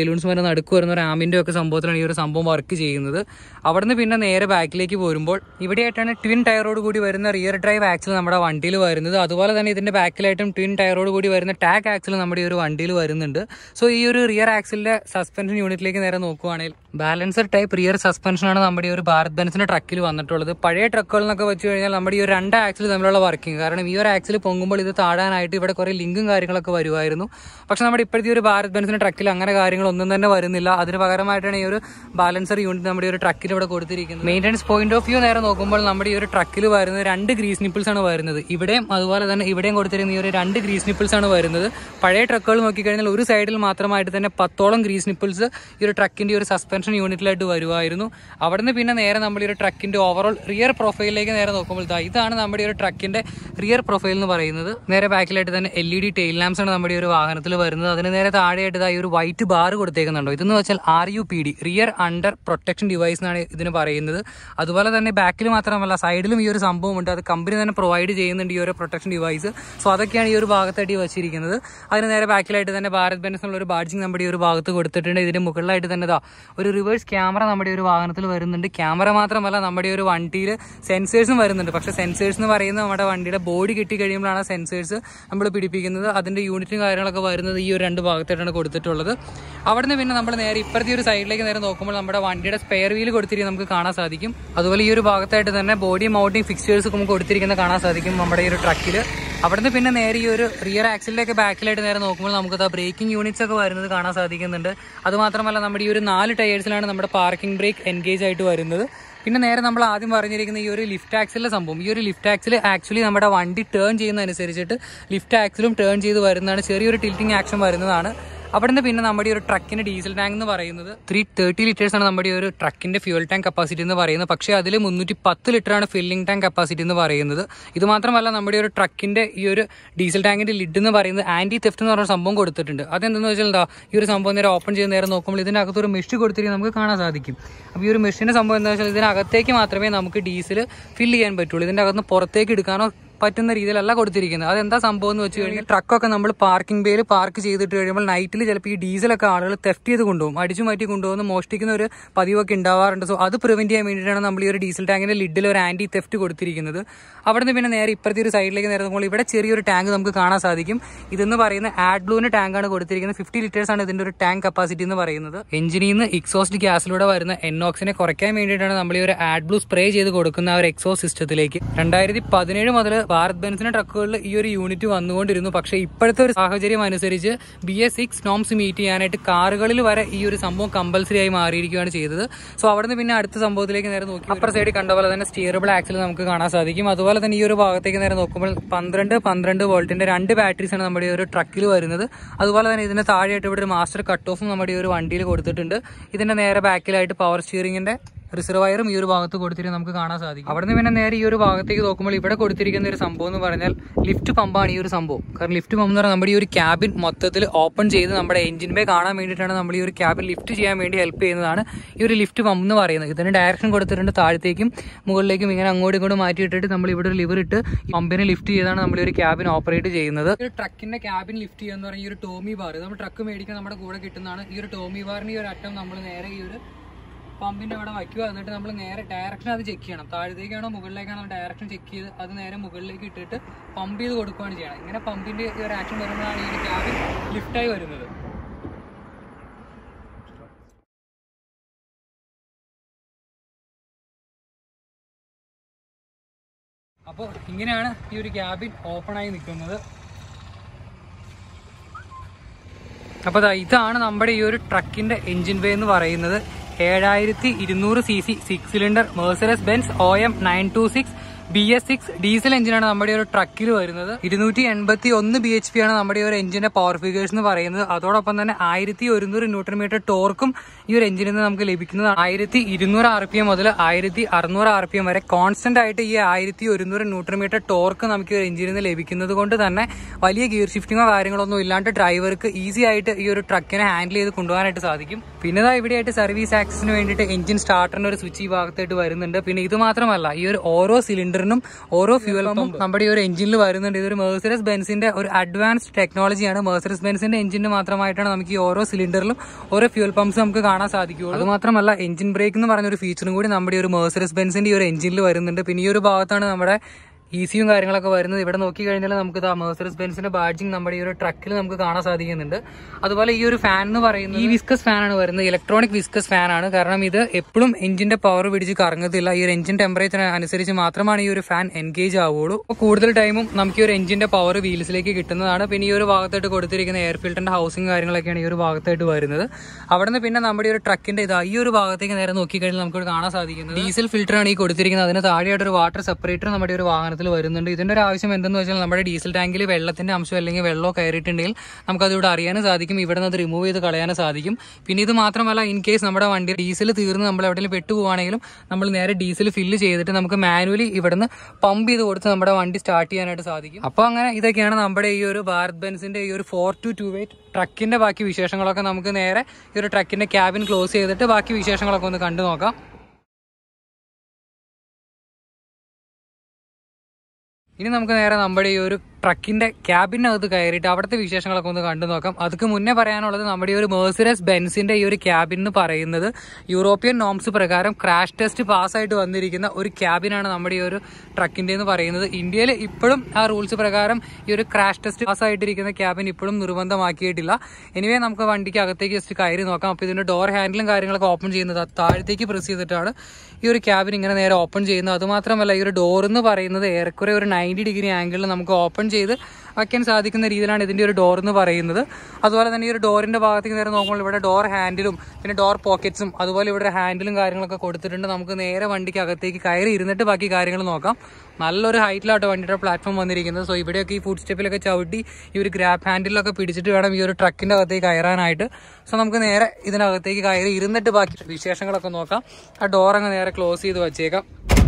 ബലൂൺസ് വരെ നടുക്ക് വരുന്ന ഒരു ആമിൻ്റെ ഒക്കെ സംഭവത്തിലാണ് ഈ ഒരു സംഭവം വർക്ക് ചെയ്യുന്നത് അവിടുന്ന് പിന്നെ നേരെ ബാക്കിലേക്ക് പോരുമ്പോൾ ഇവിടെയായിട്ടാണ് ട്വിൻ ടയറോട് കൂടി വരുന്ന റിയർ ഡ്രൈവ് ആക്സിൽ നമ്മുടെ വണ്ടിയിൽ വരുന്നത് അതുപോലെ തന്നെ ഇതിന്റെ ബാക്കിലായിട്ടും ട്വിൻ ടയറോട് കൂടി വരുന്ന ടാഗ് ആക്സിൽ നമ്മുടെ ഈ ഒരു വണ്ടിയിൽ വരുന്നുണ്ട് സോ ഈ ഒരു റിയർ ആക്സിലിന്റെ സസ്പെൻഷൻ യൂണിറ്റിലേക്ക് നേരെ നോക്കുവാണെങ്കിൽ ബാലൻസർ ടൈപ്പ് റിയർ സസ്പെൻഷനാണ് നമ്മുടെ ഈ ഒരു ഭാരത് ബെൻസിന്റെ ട്രക്കിൽ വന്നിട്ടുള്ളത് പഴയ ട്രക്കുകൾ എന്നൊക്കെ വെച്ച് കഴിഞ്ഞാൽ നമ്മുടെ ഈ ഒരു രണ്ട് ആക്സിൽ തമ്മിലുള്ള വർക്കിംഗ് കാരണം ഈ ഒരു ആക്സിൽ പൊങ്ങുമ്പോൾ ഇത് താഴാനായിട്ട് ഇവിടെ കുറെ ലിങ്കും കാര്യങ്ങളൊക്കെ വരുമായിരുന്നു പക്ഷെ നമ്മുടെ ഇപ്പോഴത്തെ ഈ ഒരു ഭാരത് ബെൻസിന്റെ ട്രക്കിൽ അങ്ങനെ കാര്യങ്ങളൊന്നും തന്നെ വരുന്നില്ല അതിന് പകരമായിട്ടാണ് ഈ ഒരു ബാലൻസർ യൂണിറ്റ് നമ്മുടെ ഈ ഒരു ട്രക്കിൽ ഇവിടെ കൊടുത്തിരിക്കുന്നത് മെയിൻ്റെനൻസ് പോയിന്റ് ഓഫ് വ്യൂ നേരെ നോക്കുമ്പോൾ നമ്മുടെ ഈ ഒരു ട്രക്കിൽ വരുന്നത് രണ്ട് ഗ്രീസ് നിപ്പിൾസ് ആണ് വരുന്നത് ഇവിടെയും അതുപോലെ തന്നെ ഇവിടെയും കൊടുത്തിരിക്കുന്ന ഈ ഒരു രണ്ട് ഗ്രീസ് നിപ്പിൾസ് ആണ് വരുന്നത് പഴയ ട്രക്കുകൾ നോക്കിക്കഴിഞ്ഞാൽ ഒരു സൈഡിൽ മാത്രമായിട്ട് തന്നെ പത്തോളം ഗ്രീസ് നിപ്പിൾസ് ഈ ഒരു ട്രക്കിന്റെ ഒരു സസ്പെൻഷൻ യൂണിറ്റിലായിട്ട് വരുമായിരുന്നു അവിടുന്ന് പിന്നെ നേരെ നമ്മൾ ഈ ഒരു ട്രക്കിന്റെ ഓവറോൾ റിയർ പ്രൊഫൈലിലേക്ക് നേരെ നോക്കുമ്പോൾ ദാ ഇതാണ് നമ്മുടെ ഈ ഒരു ട്രക്കിന്റെ റിയർ പ്രൊഫൈൽ എന്ന് പറയുന്നത് നേരെ ബാക്കിലായിട്ട് തന്നെ L E D tail lamps ആണ് നമ്മുടെ ഈ ഒരു വാഹനത്തിൽ വരുന്നത് അതിന് നേരെ താഴെയായിട്ട് ഇതാ ഈ ഒരു വൈറ്റ് ബാർ കൊടുത്തേക്കുന്നുണ്ടോ ഇതെന്ന് വെച്ചാൽ R U P D rear under protection device എന്നാണ് ഇതിന് പറയുന്നത് അതുപോലെ തന്നെ ബാക്കിൽ മാത്രമല്ല സൈഡിലും ഈ ഒരു സംഭവമുണ്ട് അത് കമ്പനി തന്നെ പ്രൊവൈഡ് ചെയ്യുന്നുണ്ട് ഈ ഒരു പ്രൊട്ടക്ഷൻ ഡിവൈസ് സോ അതൊക്കെയാണ് ഈ ഒരു ഭാഗത്തായിട്ട് വെച്ചിരിക്കുന്നത് അതിന് നേരെ ബാക്കിലായിട്ട് തന്നെ ഭാരത് ബെൻസ് എന്നുള്ള ഒരു ബാഡ്ജിങ് നമ്മുടെ ഈ ഒരു ഭാഗത്ത് കൊടുത്തിട്ടുണ്ട് ഇതിന് മുകളിലായിട്ട് തന്നെ ഇതാ ഒരു റിവേഴ്സ് ക്യാമറ നമ്മുടെ ഈ ഒരു വാഹനത്തിൽ വരുന്നുണ്ട് ക്യാമറ മാത്രമല്ല നമ്മുടെ ഈ ഒരു വണ്ടിയിൽ സെൻസേഴ്സും വരുന്നുണ്ട് പക്ഷേ സെൻസേഴ്സ് എന്ന് പറയുന്നത് നമ്മുടെ വണ്ടിയുടെ ബോഡി കിട്ടി കഴിയുമ്പോഴാണ് സെൻസേഴ്സ് നമ്മൾ പിടിപ്പിക്കുന്നത് അതിന്റെ യൂണിറ്റും കാര്യങ്ങളൊക്കെ വരുന്നത് ഈ ഒരു രണ്ട് ഭാഗത്തായിട്ടാണ് കൊടുത്തിട്ടുള്ളത് അവിടുന്ന് പിന്നെ നമ്മൾ നേരെ ഇപ്പുറത്തെ ഒരു സൈഡിലേക്ക് നേരെ നോക്കുമ്പോൾ നമ്മുടെ വണ്ടിയുടെ സ്പെയർ വീൽ കൊടുത്തിരിക്കുന്നത് നമുക്ക് കാണാൻ സാധിക്കും അതുപോലെ ഈ ഒരു ഭാഗത്തായിട്ട് തന്നെ ബോഡി മൗണ്ടിങ് ഫിക്സ്റ്റേഴ്സ് നമുക്ക് കൊടുത്തിരിക്കുന്നത് കാണാൻ സാധിക്കും നമ്മുടെ ഈ ഒരു ട്രക്കിൽ അവിടുന്ന് പിന്നെ നേരെ ഈ ഒരു റിയർ ആക്സിലേക്ക് ബാക്കിലായിട്ട് നേരെ നോക്കുമ്പോൾ നമുക്ക് ആ ബ്രേക്കിംഗ് യൂണിറ്റ്സ് ഒക്കെ വരുന്നത് കാണാൻ സാധിക്കുന്നുണ്ട് അതുമാത്രമല്ല നമ്മുടെ ഈ ഒരു നാല് ടയേഴ്സിലാണ് നമ്മുടെ പാർക്കിംഗ് ബ്രേക്ക് എൻഗേജ് ആയിട്ട് വരുന്നത് പിന്നെ നേരെ നമ്മൾ ആദ്യം പറഞ്ഞിരിക്കുന്ന ഈ ഒരു ലിഫ്റ്റ് ആക്സിലെ സംഭവം ഈ ഒരു ലിഫ്റ്റ് ആക്സിൽ ആക്ച്വലി നമ്മുടെ വണ്ടി ടേൺ ചെയ്യുന്നതനുസരിച്ചിട്ട് ലിഫ്റ്റ് ആക്സിലും ടേൺ ചെയ്ത് വരുന്നതാണ് ചെറിയൊരു ടിൽറ്റിംഗ് ആക്ഷൻ വരുന്നതാണ് അവിടുന്ന് പിന്നെ നമ്മുടെ ഈ ഒരു ട്രക്കിന്റെ ഡീസൽ ടാങ്ക് എന്ന് പറയുന്നത് ത്രീ തേർട്ടി ലിറ്റേഴ്സ് ആണ് നമ്മുടെ ഈ ഒരു ട്രക്കിന്റെ ഫ്യൂൽ ടാങ്ക് കപ്പാസിറ്റി എന്ന് പറയുന്നത് പക്ഷേ അതിൽ മുന്നൂറ്റി പത്ത് ലിറ്റർ ആണ് ഫില്ലിംഗ് ടാങ്ക് കപ്പാസിറ്റി എന്ന് പറയുന്നത് ഇത് മാത്രമല്ല നമ്മുടെ ഒരു ട്രക്കിന്റെ ഈ ഒരു ഡീസൽ ടാങ്കിന്റെ ലിഡ് എന്ന് പറയുന്നത് ആന്റി തെഫ്റ്റ് എന്ന് പറഞ്ഞ സംഭവം കൊടുത്തിട്ടുണ്ട് അതെന്തെന്ന് വെച്ചാൽ എന്താ ഈ ഒരു സംഭവം നേരെ ഓപ്പൺ ചെയ്ത് നേരെ നോക്കുമ്പോൾ ഇതിനകത്ത് ഒരു മെഷ് കൊടുത്തിരിക്കുന്നത് നമുക്ക് കാണാൻ സാധിക്കും അപ്പോൾ ഈ ഒരു മെഷീന്റെ സംഭവം എന്താ വെച്ചാൽ ഇതിനകത്തേക്ക് മാത്രമേ നമുക്ക് ഡീസൽ ഫില്ല് ചെയ്യാൻ പറ്റുള്ളൂ ഇതിന്റെ അകത്ത് പുറത്തേക്ക് എടുക്കാനോ പറ്റുന്ന രീതിയിലല്ല കൊടുത്തിരിക്കുന്നത് അതെന്താ സംഭവം എന്ന് വെച്ച് കഴിഞ്ഞാൽ ട്രക്കൊക്കെ നമ്മൾ പാർക്കിംഗ് ബേയിൽ പാർക്ക് ചെയ്തിട്ട് കഴിയുമ്പോൾ നൈറ്റിൽ ചിലപ്പോൾ ഈ ഡീസലൊക്കെ ആളുകൾ തെഫ്റ്റ് ചെയ്ത് കൊണ്ടുപോകും അടിച്ചു മാറ്റി കൊണ്ടുപോകുന്ന മോഷ്ടിക്കുന്ന ഒരു പതിവൊക്കെ ഉണ്ടാവാറുണ്ട് സോ അത് പ്രിവെന്റ് ചെയ്യാൻ വേണ്ടിയിട്ടാണ് നമ്മൾ ഈ ഒരു ഡീസൽ ടാങ്കിന്റെ ലിഡിൽ ഒരു ആന്റി തെഫ്റ്റ് കൊടുത്തിരിക്കുന്നത് അവിടുന്ന് പിന്നെ നേരെ ഇപ്പുറത്തെ ഒരു സൈഡിലേക്ക് നേരെ നോക്കുമ്പോൾ ഇവിടെ ചെറിയൊരു ടാങ്ക് നമുക്ക് കാണാൻ സാധിക്കും ഇതെന്ന് പറയുന്ന ആഡ് ബ്ലൂവിന്റെ ടാങ്കാണ് കൊടുത്തിരിക്കുന്നത് ഫിഫ്റ്റി ലിറ്റേഴ്സ് ആണ് ഇതിന്റെ ഒരു ടാങ്ക് കപ്പാസിറ്റി എന്ന് പറയുന്നത് എഞ്ചിനിൽ നിന്ന് എക്സോസ്റ്റ് ഗ്യാസിലൂടെ വരുന്ന എന്നോക്സിനെ കുറയ്ക്കാൻ വേണ്ടിയിട്ടാണ് നമ്മൾ ഈ ഒരു ആഡ് ബ്ലൂ സ്പ്രേ ചെയ്ത് കൊടുക്കുന്ന ആ ഒരു എക്സോസ് സിസ്റ്റത്തിലേക്ക് രണ്ടായിരത്തി പതിനേഴ് മുതൽ ഭാരത് ബെൻസിന്റെ ട്രക്കുകളിൽ ഈ ഒരു യൂണിറ്റ് വന്നുകൊണ്ടിരുന്നു പക്ഷേ ഇപ്പോഴത്തെ ഒരു സാഹചര്യം അനുസരിച്ച് B S six norms meet ചെയ്യാനായിട്ട് കാറുകളിൽ വരെ ഈ ഒരു സംഭവം കമ്പൽസറി ആയി മാറിയിരിക്കുകയാണ് ചെയ്തത് സോ അവിടുന്ന് പിന്നെ അടുത്ത സംഭവത്തിലേക്ക് നേരെ നോക്കി അപ്പുറ സൈഡിൽ കണ്ട പോലെ തന്നെ സ്റ്റിയറബിൾ ആക്സിൽ നമുക്ക് കാണാൻ സാധിക്കും അതുപോലെ തന്നെ ഈ ഒരു ഭാഗത്തേക്ക് നേരെ നോക്കുമ്പോൾ പന്ത്രണ്ട് പന്ത്രണ്ട് വോൾട്ടിന്റെ രണ്ട് ബാറ്ററീസ് ആണ് നമ്മുടെ ഈ ഒരു ട്രക്കിൽ വരുന്നത് അതുപോലെ തന്നെ ഇതിന് താഴെയായിട്ട് ഇവിടെ ഒരു മാസ്റ്റർ കട്ട് ഓഫും നമ്മുടെ ഈ ഒരു വണ്ടിയിൽ കൊടുത്തിട്ടുണ്ട് ഇതിന്റെ നേരെ ബാക്കിലായിട്ട് പവർ സ്റ്റിയറിംഗിന്റെ റിസർവയറും ഈ ഒരു ഭാഗത്ത് കൊടുത്തിട്ട് നമുക്ക് കാണാൻ സാധിക്കും അവിടുന്ന് പിന്നെ നേരെ ഈ ഒരു ഭാഗത്തേക്ക് നോക്കുമ്പോൾ ഇവിടെ കൊടുത്തിരിക്കുന്ന ഒരു സംഭവം എന്ന് പറഞ്ഞാൽ ലിഫ്റ്റ് പമ്പാണ് ഈ ഒരു സംഭവം കാരണം ലിഫ്റ്റ് പമ്പ് എന്ന് പറഞ്ഞാൽ നമ്മുടെ ഈ ഒരു ക്യാബിൻ മൊത്തത്തിൽ ഓപ്പൺ ചെയ്ത് നമ്മുടെ എഞ്ചിൻ ബേ കാണാൻ വേണ്ടിയിട്ടാണ് നമ്മൾ ഈ ഒരു ക്യാബിൻ ലിഫ്റ്റ് ചെയ്യാൻ വേണ്ടി ഹെൽപ്പ് ചെയ്യുന്നതാണ് ഈ ഒരു ലിഫ്റ്റ് പമ്പ് എന്ന് പറയുന്നത് ഇതിന് ഡയറക്ഷൻ കൊടുത്തിട്ടുണ്ട് താഴത്തേക്കും മുകളിലേക്കും ഇങ്ങനെ അങ്ങോട്ടും ഇങ്ങോട്ടും മാറ്റിയിട്ടിട്ട് നമ്മൾ ഇവിടെ ഒരു ലിവർ ഇട്ട് പമ്പിനെ ലിഫ്റ്റ് ചെയ്താണ് നമ്മൾ ഈ ഒരു ക്യാബിൻ ഓപ്പറേറ്റ് ചെയ്യുന്നത് ഒരു ട്രക്കിന്റെ ക്യാബിൻ ലിഫ്റ്റ് ചെയ്യുക എന്ന് പറഞ്ഞാൽ ഈ ഒരു ടോമി ബാർ നമ്മൾ ട്രക്ക് മേടിക്കാൻ നമ്മുടെ കൂടെ കിട്ടുന്നതാണ് ഈ ഒരു ടോമി ബാറിന് ഈ ഒരു അറ്റം നമ്മൾ നേരെ ഈ ഒരു പമ്പിന്റെ അവിടെ വയ്ക്കുക എന്നിട്ട് നമ്മൾ നേരെ ഡയറക്ഷൻ അത് ചെക്ക് ചെയ്യണം താഴത്തേക്കാണോ മുകളിലേക്കാണോ ഡയറക്ഷൻ ചെക്ക് ചെയ്ത് അത് നേരെ മുകളിലേക്ക് ഇട്ടിട്ട് പമ്പ് ചെയ്ത് കൊടുക്കുകയാണ് ചെയ്യണം ഇങ്ങനെ പമ്പിന്റെ ഈ ഒരു ആക്ഷൻ വരുമ്പോഴാണ് ഈ ഒരു ക്യാബിൻ ലിഫ്റ്റായി വരുന്നത് അപ്പോൾ ഇങ്ങനെയാണ് ഈ ഒരു ക്യാബിൻ ഓപ്പൺ ആയി നിൽക്കുന്നത് അപ്പോൾ ദാ ഇതാണ് നമ്മുടെ ഈ ഒരു ട്രക്കിന്റെ എഞ്ചിൻ വേ എന്ന് പറയുന്നത് ഏഴായിരത്തി ഇരുന്നൂറ് C C six cylinder Mercedes Benz O M nine two six B S six diesel എഞ്ചിനാണ് നമ്മുടെ ഈ ഒരു ട്രക്കിൽ വരുന്നത് ഇരുന്നൂറ്റി എൺപത്തി ഒന്ന് ബി എച്ച് പി ആണ് നമ്മുടെ ഈ ഒരു എഞ്ചിന്റെ പവർ ഫിഗേഴ്സ് എന്ന് പറയുന്നത് അതോടൊപ്പം തന്നെ ആയിരത്തി ഒരുന്നൂറ് ന്യൂട്രൺ മീറ്റർ ടോർക്കും ഈ ഒരു എഞ്ചിനിൽ നിന്ന് നമുക്ക് ലഭിക്കുന്നത് ആയിരത്തി ഇരുന്നൂറ് ആർ പി എം മുതൽ ആയിരത്തി അറുന്നൂറ് ആർ പി എം വരെ കോൺസ്റ്റന്റ് ആയിട്ട് ഈ ആയിരത്തി ഒരുന്നൂറ് ന്യൂട്രൺ മീറ്റർ ടോർക്ക് നമുക്ക് ഈ ഒരു എഞ്ചിനിൽ നിന്ന് ലഭിക്കുന്നത് കൊണ്ട് തന്നെ വലിയ ഗിയർ ഷിഫ്റ്റിങ്ങോ കാര്യങ്ങളൊന്നും ഇല്ലാണ്ട് ഡ്രൈവർക്ക് ഈസി ആയിട്ട് ഈ ഒരു ട്രക്കിനെ ഹാൻഡിൽ ചെയ്ത് കൊണ്ടുപോകാനായിട്ട് സാധിക്കും പിന്നെ ദാ ഇവിടെയായിട്ട് സർവീസ് ആക്സസിന് വേണ്ടിയിട്ട് എഞ്ചിൻ സ്റ്റാർട്ടറിന് ഒരു സ്വിച്ച് ഈ ഭാഗത്തായിട്ട് വരുന്നുണ്ട് പിന്നെ ഇത് മാത്രമല്ല ഈ ഒരു ഓരോ സിലിണ്ടർ സിലിണ്ടറിനും ഓരോ ഫ്യൂൽ പമ്പും നമ്മുടെ ഈ ഒരു എഞ്ചിനിൽ വരുന്നുണ്ട് ഇതൊരു മേഴ്സറസ് ബെൻസിന്റെ ഒരു അഡ്വാൻസ്ഡ് ടെക്നോളജിയാണ് മേഴ്സറസ് ബെൻസിന്റെ എഞ്ചിന് മാത്രമായിട്ടാണ് നമുക്ക് ഈ ഓരോ സിലിണ്ടറിലും ഓരോ ഫ്യൂൽ പമ്പ്സ് നമുക്ക് കാണാൻ സാധിക്കുകയുള്ളൂ അത് മാത്രമല്ല എഞ്ചിൻ ബ്രേക്ക് എന്ന് പറഞ്ഞ ഒരു ഫീച്ചറും കൂടി നമ്മുടെ ഈ ഒരു മേഴ്സറസ് ബെൻസിന്റെ ഈ ഒരു എഞ്ചിനിൽ വരുന്നുണ്ട് പിന്നെ ഈ ഒരു ഭാഗത്താണ് നമ്മുടെ ഈസിയും കാര്യങ്ങളൊക്കെ വരുന്നത് ഇവിടെ നോക്കി കഴിഞ്ഞാൽ നമുക്ക് ഇതാ മേഴ്സറസ് ബെൻസിന്റെ ബാഡ്ജിങ് നമ്മുടെ ഈ ഒരു ട്രക്കിൽ നമുക്ക് കാണാൻ സാധിക്കുന്നുണ്ട് അതുപോലെ ഈ ഒരു ഫാൻ എന്ന് പറയുന്നത് ഈ വിസ്കസ് ഫാൻ ആണ് വരുന്നത് ഇലക്ട്രോണിക് വിസ്കസ് ഫാൻ ആണ് കാരണം ഇത് എപ്പോഴും എഞ്ചിന്റെ പവർ പിടിച്ച് കറങ്ങത്തില്ല ഈ ഒരു എഞ്ചിൻ ടെമ്പറേച്ചർ അനുസരിച്ച് മാത്രമാണ് ഈ ഒരു ഫാൻ എൻഗേജ് ആവുള്ളൂ അപ്പോൾ കൂടുതൽ ടൈമും നമുക്ക് ഈ ഒരു എഞ്ചിന്റെ പവർ വീൽസിലേക്ക് കിട്ടുന്നതാണ് പിന്നെ ഈ ഒരു ഭാഗത്തായിട്ട് കൊടുത്തിരിക്കുന്ന എയർ ഫിൽറ്ററിന്റെ ഹൗസിംഗ് കാര്യങ്ങളൊക്കെയാണ് ഈ ഒരു ഭാഗത്തായിട്ട് വരുന്നത് അവിടെ നിന്ന് പിന്നെ നമ്മുടെ ഈ ഒരു ട്രക്കിന്റെ ഇതാ ഈ ഒരു ഭാഗത്തേക്ക് നേരെ നോക്കിക്കഴിഞ്ഞാൽ നമുക്ക് ഇവിടെ കാണാൻ സാധിക്കുന്നത് ഡീസൽ ഫിൽറ്റർ ആണ് ഈ കൊടുത്തിരിക്കുന്നത് അതിന് താഴെയായിട്ട് ഒരു വാട്ടർ സെപ്പറേറ്റർ നമ്മുടെ ഒരു വാഹനത്തിൽ വരുന്നുണ്ട് ഇതിന്റെ ഒരു ആവശ്യം എന്തെന്ന് വെച്ചാൽ നമ്മുടെ ഡീസൽ ടാങ്കിൽ വെള്ളത്തിന്റെ അംശം അല്ലെങ്കിൽ വെള്ളമോ കയറിയിട്ടുണ്ടെങ്കിൽ നമുക്കത് ഇവിടെ അറിയാനും സാധിക്കും ഇവിടെ നിന്ന് അത് റിമൂവ് ചെയ്ത് കളയാനും സാധിക്കും പിന്നെ ഇത് മാത്രമല്ല ഇൻ കേസ് നമ്മുടെ വണ്ടി ഡീസൽ തീർന്ന് നമ്മൾ എവിടെയെങ്കിലും പെട്ടുപോവാണെങ്കിലും നമ്മൾ നേരെ ഡീസൽ ഫില്ല് ചെയ്തിട്ട് നമുക്ക് മാനുവലി ഇവിടുന്ന് പമ്പ് ചെയ്ത് കൊടുത്ത് നമ്മുടെ വണ്ടി സ്റ്റാർട്ട് ചെയ്യാനായിട്ട് സാധിക്കും അപ്പോൾ അങ്ങനെ ഇതൊക്കെയാണ് നമ്മുടെ ഈ ഒരു ഭാരത് ബെൻസിന്റെ ഈ ഒരു ഫോർ ടു ടു എയ്റ്റ് ട്രക്കിന്റെ ബാക്കി വിശേഷങ്ങളൊക്കെ നമുക്ക് നേരെ ഈ ഒരു ട്രക്കിന്റെ ക്യാബിൻ ക്ലോസ് ചെയ്തിട്ട് ബാക്കി വിശേഷങ്ങളൊക്കെ ഒന്ന് കണ്ടു നോക്കാം ഇനി നമുക്ക് നേരെ നമ്മുടെ ഈ ഒരു ട്രക്കിന്റെ ക്യാബിനകത്ത് കയറിയിട്ട് അവിടുത്തെ വിശേഷങ്ങളൊക്കെ ഒന്ന് കണ്ടു നോക്കാം അതിക്ക് മുന്നേ പറയാനുള്ളത് നമ്മുടെ ഈ ഒരു മേഴ്സിഡസ് ബെൻസിന്റെ ഈ ഒരു ക്യാബിൻ എന്ന് പറയുന്നത് യൂറോപ്യൻ നോംസ് പ്രകാരം ക്രാഷ് ടെസ്റ്റ് പാസ്സായിട്ട് വന്നിരിക്കുന്ന ഒരു ക്യാബിനാണ് നമ്മുടെ ഈ ഒരു ട്രക്കിന്റെ എന്ന് പറയുന്നത് ഇന്ത്യയിൽ ഇപ്പോഴും ആ റൂൾസ് പ്രകാരം ഈ ഒരു ക്രാഷ് ടെസ്റ്റ് പാസ്സായിട്ടിരിക്കുന്ന ക്യാബിൻ ഇപ്പോഴും നിർബന്ധമാക്കിയിട്ടില്ല എനിവേ നമുക്ക് വണ്ടിക്ക് അകത്തേക്ക് ജസ്റ്റ് കയറി നോക്കാം അപ്പോൾ ഇതിന്റെ ഡോർ ഹാൻഡിലും കാര്യങ്ങളൊക്കെ ഓപ്പൺ ചെയ്യുന്നത് താഴത്തേക്ക് പ്രസ് ചെയ്തിട്ടാണ് ഈ ഒരു ക്യാബിൻ ഇങ്ങനെ നേരെ ഓപ്പൺ ചെയ്യുന്നത് അതുമാത്രമല്ല ഈ ഒരു ഡോർ എന്ന് പറയുന്നത് ഏറെക്കുറെ ഒരു നയൻറ്റി ഡിഗ്രി ആംഗിളിൽ നമുക്ക് ഓപ്പൺ ചെയ്ത് വയ്ക്കാൻ സാധിക്കുന്ന രീതിയിലാണ് ഇതിന്റെ ഒരു ഡോർ എന്ന് പറയുന്നത് അതുപോലെ തന്നെ ഈ ഒരു ഡോറിന്റെ ഭാഗത്തേക്ക് നേരെ നോക്കുമ്പോൾ ഇവിടെ ഡോർ ഹാൻഡിലും പിന്നെ ഡോർ പോക്കറ്റ്സും അതുപോലെ ഇവിടെ ഹാൻഡിലും കാര്യങ്ങളൊക്കെ കൊടുത്തിട്ടുണ്ട് നമുക്ക് നേരെ വണ്ടിക്ക് അകത്തേക്ക് കയറി ഇരുന്നിട്ട് ബാക്കി കാര്യങ്ങൾ നോക്കാം നല്ലൊരു ഹൈറ്റിലാട്ടോ വണ്ടിയുടെ പ്ലാറ്റ്ഫോം വന്നിരിക്കുന്നത് സോ ഇവിടെയൊക്കെ ഈ ഫുഡ് സ്റ്റെപ്പിലൊക്കെ ചവിട്ടി ഈ ഒരു ഗ്രാബ് ഹാൻഡിലൊക്കെ പിടിച്ചിട്ട് വേണം ഈ ഒരു ട്രക്കിന്റെ അകത്തേക്ക് കയറാനായിട്ട് സോ നമുക്ക് നേരെ ഇതിനകത്തേക്ക് കയറി ഇരുന്നിട്ട് ബാക്കി വിശേഷങ്ങളൊക്കെ നോക്കാം ആ ഡോർ അങ്ങ് നേരെ ക്ലോസ് ചെയ്ത് വച്ചേക്കാം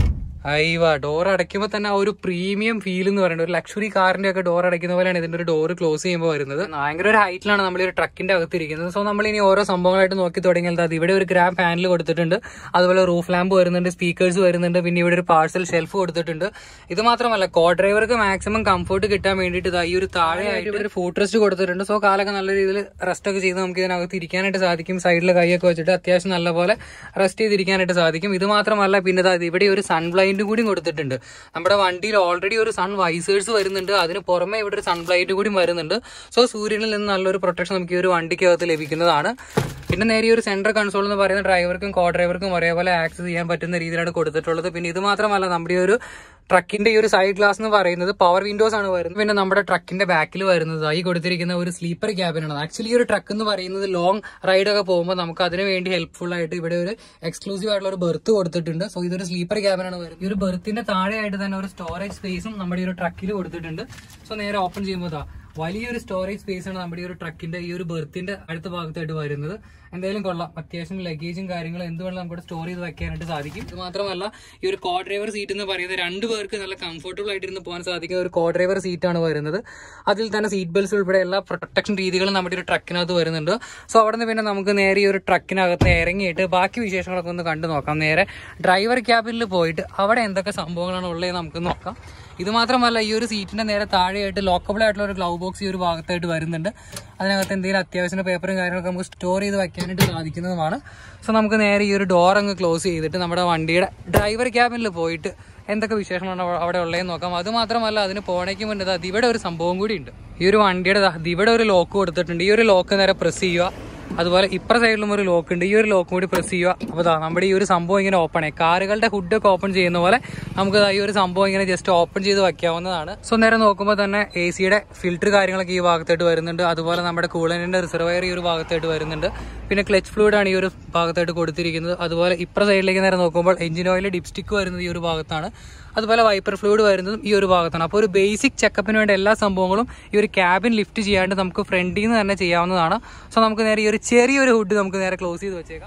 അയ്യവ ഡോർ അടയ്ക്കുമ്പോൾ തന്നെ ആ ഒരു പ്രീമിയം ഫീൽ എന്ന് പറയുന്നത് ഒരു ലക്ഷറി കാറിന്റെ ഒക്കെ ഡോർ അടയ്ക്കുന്ന പോലെയാണ് ഇതിന്റെ ഒരു ഡോർ ക്ലോസ് ചെയ്യുമ്പോൾ വരുന്നത് ഭയങ്കര ഒരു ഹൈറ്റിലാണ് നമ്മൾ ഈ ഒരു ട്രക്കിന്റെ അകത്ത് ഇരിക്കുന്നത് സോ നമ്മൾ ഇനി ഓരോ സംഭവങ്ങളായിട്ട് നോക്കി തുടങ്ങിയാൽ അത് ഇവിടെ ഒരു ഗ്രാബ് ഹാൻഡിൽ കൊടുത്തിട്ടുണ്ട് അതുപോലെ റൂഫ് ലാമ്പ് വരുന്നുണ്ട് സ്പീക്കേഴ്സ് വരുന്നുണ്ട് പിന്നെ ഇവിടെ ഒരു പാഴ്സൽ ഷെൽഫ് കൊടുത്തിട്ടുണ്ട് ഇത് മാത്രമല്ല കോ ഡ്രൈവർക്ക് മാക്സിമം കംഫർട്ട് കിട്ടാൻ വേണ്ടിയിട്ട് ഇതാ ഈ ഒരു താഴെയായിട്ട് ഇവിടെ ഒരു ഫുഡ് റെസ്റ്റ് കൊടുത്തിട്ടുണ്ട് സോ കാലൊക്കെ നല്ല രീതിയിൽ റെസ്റ്റ് ഒക്കെ ചെയ്ത് നമുക്ക് ഇതിനകത്ത് ഇരിക്കാനായിട്ട് സാധിക്കും സൈഡിൽ കൈയൊക്കെ വെച്ചിട്ട് അത്യാവശ്യം നല്ലപോലെ റെസ്റ്റ് ചെയ്തിരിക്കാനായിട്ട് സാധിക്കും ഇത് മാത്രമല്ല പിന്നെ ദാ ഇവിടെ ഒരു സൺ ബ്ലൈൻഡും കൂടി കൊടുത്തിട്ടുണ്ട് നമ്മുടെ വണ്ടിയിൽ ഓൾറെഡി ഒരു സൺ വൈസേഴ്സ് വരുന്നുണ്ട് അതിന് പുറമെ ഇവിടെ ഒരു സൺ ബ്ലൈറ്റ് കൂടി വരുന്നുണ്ട് സോ സൂര്യനിൽ നിന്ന് നല്ലൊരു പ്രൊട്ടക്ഷൻ നമുക്ക് ഈ ഒരു വണ്ടിക്കകത്ത് ലഭിക്കുന്നതാണ് പിന്നെ നേരെ ഈ ഒരു സെൻട്രൽ കൺസോൾ എന്ന് പറയുന്ന ഡ്രൈവർക്കും കോ ഡ്രൈവർക്കും ഒരേപോലെ ആക്സസ് ചെയ്യാൻ പറ്റുന്ന രീതിയിലാണ് കൊടുത്തിട്ടുള്ളത് പിന്നെ ഇത് മാത്രമല്ല നമ്മുടെ ഈ ഒരു ട്രക്കിന്റെ ഈ ഒരു സൈഡ് ഗ്ലാസ് എന്ന് പറയുന്നത് പവർ വിൻഡോസ് ആണ് വരുന്നത് പിന്നെ നമ്മുടെ ട്രക്കിന്റെ ബാക്കിൽ വരുന്നത് ഈ കൊടുത്തിരിക്കുന്ന ഒരു സ്ലീപ്പർ ക്യാബിനാണ് ആക്ച്വലി ഈ ഒരു ട്രക്ക് എന്ന് പറയുന്നത് ലോങ് റൈഡ് ഒക്കെ പോകുമ്പോൾ നമുക്ക് അതിന് വേണ്ടി ഹെൽപ്ഫുൾ ആയിട്ട് ഇവിടെ ഒരു എക്സ്ക്ലൂസീവ് ആയിട്ടുള്ള ഒരു ബെർത്ത് കൊടുത്തിട്ടുണ്ട് സോ ഇതൊരു സ്ലീപ്പർ ക്യാബിനാണ് വരുന്നത് ഈ ഒരു ബെർത്തിന്റെ താഴെയായിട്ട് തന്നെ ഒരു സ്റ്റോറേജ് സ്പേസും നമ്മുടെ ഈ ഒരു ട്രക്കിൽ കൊടുത്തിട്ടുണ്ട് സോ നേരെ ഓപ്പൺ ചെയ്യുമ്പോൾ ദാ വലിയൊരു സ്റ്റോറേജ് സ്പേസ് ആണ് നമ്മുടെ ഈ ഒരു ട്രക്കിന്റെ ഈ ഒരു ബെർത്തിന്റെ അടുത്ത ഭാഗത്തായിട്ട് വരുന്നത് എന്തായാലും കൊള്ളാം അത്യാവശ്യം ലഗേജും കാര്യങ്ങളും എന്ത് വേണം നമുക്ക് സ്റ്റോർ ചെയ്ത് വെക്കാനായിട്ട് സാധിക്കും ഇത് മാത്രമല്ല ഈ ഒരു കോ ഡ്രൈവർ സീറ്റ് എന്ന് പറയുന്നത് രണ്ട് പേർക്ക് നല്ല കംഫർട്ടബിൾ ആയിട്ട് ഇരുന്ന് പോകാൻ സാധിക്കുന്ന ഒരു കോ ഡ്രൈവർ സീറ്റാണ് വരുന്നത് അതിൽ തന്നെ സീറ്റ് ബെൽറ്റ്സ് ഉൾപ്പെടെ എല്ലാ പ്രൊട്ടക്ഷൻ രീതികളും നമ്മുടെ ഒരു ട്രക്കിനകത്ത് വരുന്നുണ്ട് സോ അവിടെ നിന്ന് പിന്നെ നമുക്ക് നേരെ ഈ ഒരു ട്രക്കിനകത്ത് ഇറങ്ങിയിട്ട് ബാക്കി വിശേഷങ്ങളൊക്കെ ഒന്ന് കണ്ടു നോക്കാം നേരെ ഡ്രൈവർ ക്യാബിനിൽ പോയിട്ട് അവിടെ എന്തൊക്കെ സംഭവങ്ങളാണ് ഉള്ളത് നമുക്ക് നോക്കാം ഇത് മാത്രമല്ല ഈ ഒരു സീറ്റിന്റെ നേരെ താഴെയായിട്ട് ലോക്കബിൾ ആയിട്ടുള്ള ഒരു ഗ്ലൗ ബോക്സ് ഈ ഒരു ഭാഗത്തായിട്ട് വരുന്നുണ്ട് അതിനകത്ത് എന്തെങ്കിലും അത്യാവശ്യ പേപ്പറും കാര്യങ്ങളൊക്കെ നമുക്ക് സ്റ്റോർ ചെയ്ത് വെക്കാനായിട്ട് സാധിക്കുന്നതുമാണ് സോ നമുക്ക് നേരെ ഈ ഒരു ഡോർ അങ്ങ് ക്ലോസ് ചെയ്തിട്ട് നമ്മുടെ വണ്ടിയുടെ ഡ്രൈവർ ക്യാബിനിൽ പോയിട്ട് എന്തൊക്കെ വിശേഷമാണ് അവ- അവിടെ ഉള്ളതെന്ന് നോക്കാം അത് മാത്രമല്ല അതിന് പോണേക്ക് മുന്നേ ദാ ഇവിടെ ഒരു സംഭവം കൂടി ഉണ്ട് ഈ ഒരു വണ്ടിയുടെ ദാ ഇവിടെ ഒരു ലോക്ക് കൊടുത്തിട്ടുണ്ട് ഈ ഒരു ലോക്ക് നേരെ പ്രസ് ചെയ്യുക അതുപോലെ ഇപ്പുറ സൈഡിലും ഒരു ലോക്ക് ഉണ്ട് ഈ ഒരു ലോക്ക് കൂടി പ്രസ് ചെയ്യുക അപ്പോൾ ദാ നമ്മുടെ ഈ ഒരു സംഭവം ഇങ്ങനെ ഓപ്പൺ ആയി കാറുകളുടെ ഹുഡൊക്കെ ഓപ്പൺ ചെയ്യുന്ന പോലെ നമുക്ക് ദാ ഈ ഒരു സംഭവം ഇങ്ങനെ ജസ്റ്റ് ഓപ്പൺ ചെയ്ത് വെക്കാവുന്നതാണ് സോ നേരെ നോക്കുമ്പോൾ തന്നെ എ സിയുടെ ഫിൽറ്റർ കാര്യങ്ങളൊക്കെ ഈ ഭാഗത്തായിട്ട് വരുന്നുണ്ട് അതുപോലെ നമ്മുടെ കൂളന്റിന്റെ റിസർവയർ ഈ ഒരു ഭാഗത്തായിട്ട് വരുന്നുണ്ട് പിന്നെ ക്ലച്ച് ഫ്ലൂയിഡ് ആണ് ഈ ഒരു ഭാഗത്തായിട്ട് കൊടുത്തിരിക്കുന്നത് അതുപോലെ ഇപ്പുറ സൈഡിലേക്ക് നേരെ നോക്കുമ്പോൾ എഞ്ചിൻ ഓയിൽ ഡിപ്സ്റ്റിക്ക് വരുന്നത് ഈ ഒരു ഭാഗത്താണ് അതുപോലെ വൈപ്പർ ഫ്ലൂയിഡ് വരുന്നതും ഈ ഒരു ഭാഗത്താണ് അപ്പോൾ ഒരു ബേസിക് ചെക്കപ്പിന് വേണ്ട എല്ലാ സംഭവങ്ങളും ഈ ഒരു ക്യാബിൻ ലിഫ്റ്റ് ചെയ്യാണ്ട് നമുക്ക് ഫ്രണ്ടിൽ നിന്ന് തന്നെ ചെയ്യാവുന്നതാണ് സോ നമുക്ക് നേരെ ഈ ഒരു ചെറിയൊരു ഹുഡ് നമുക്ക് നേരെ ക്ലോസ് ചെയ്ത് വെച്ചേക്കാം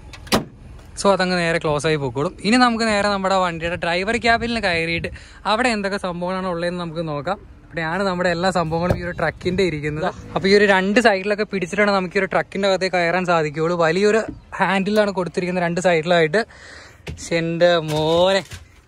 സോ അതങ്ങ് നേരെ ക്ലോസ് ആയി പോയിക്കോളും ഇനി നമുക്ക് നേരെ നമ്മുടെ വണ്ടിയുടെ ഡ്രൈവർ ക്യാബിനിൽ കയറിയിട്ട് അവിടെ എന്തൊക്കെ സംഭവങ്ങളാണ് ഉള്ളതെന്ന് നമുക്ക് നോക്കാം ഇവിടെയാണ് നമ്മുടെ എല്ലാ സംഭവങ്ങളും ഈ ഒരു ട്രക്കിന്റെ ഇരിക്കുന്നത് അപ്പൊ ഈ ഒരു രണ്ട് സൈഡിലൊക്കെ പിടിച്ചിട്ടാണ് നമുക്ക് ഈ ഒരു ട്രക്കിന്റെ അകത്തേക്ക് കയറാൻ സാധിക്കുകയുള്ളൂ വലിയൊരു ഹാൻഡിലാണ് കൊടുത്തിരിക്കുന്നത് രണ്ട് സൈഡിലായിട്ട് പക്ഷെ എൻ്റെ മോനെ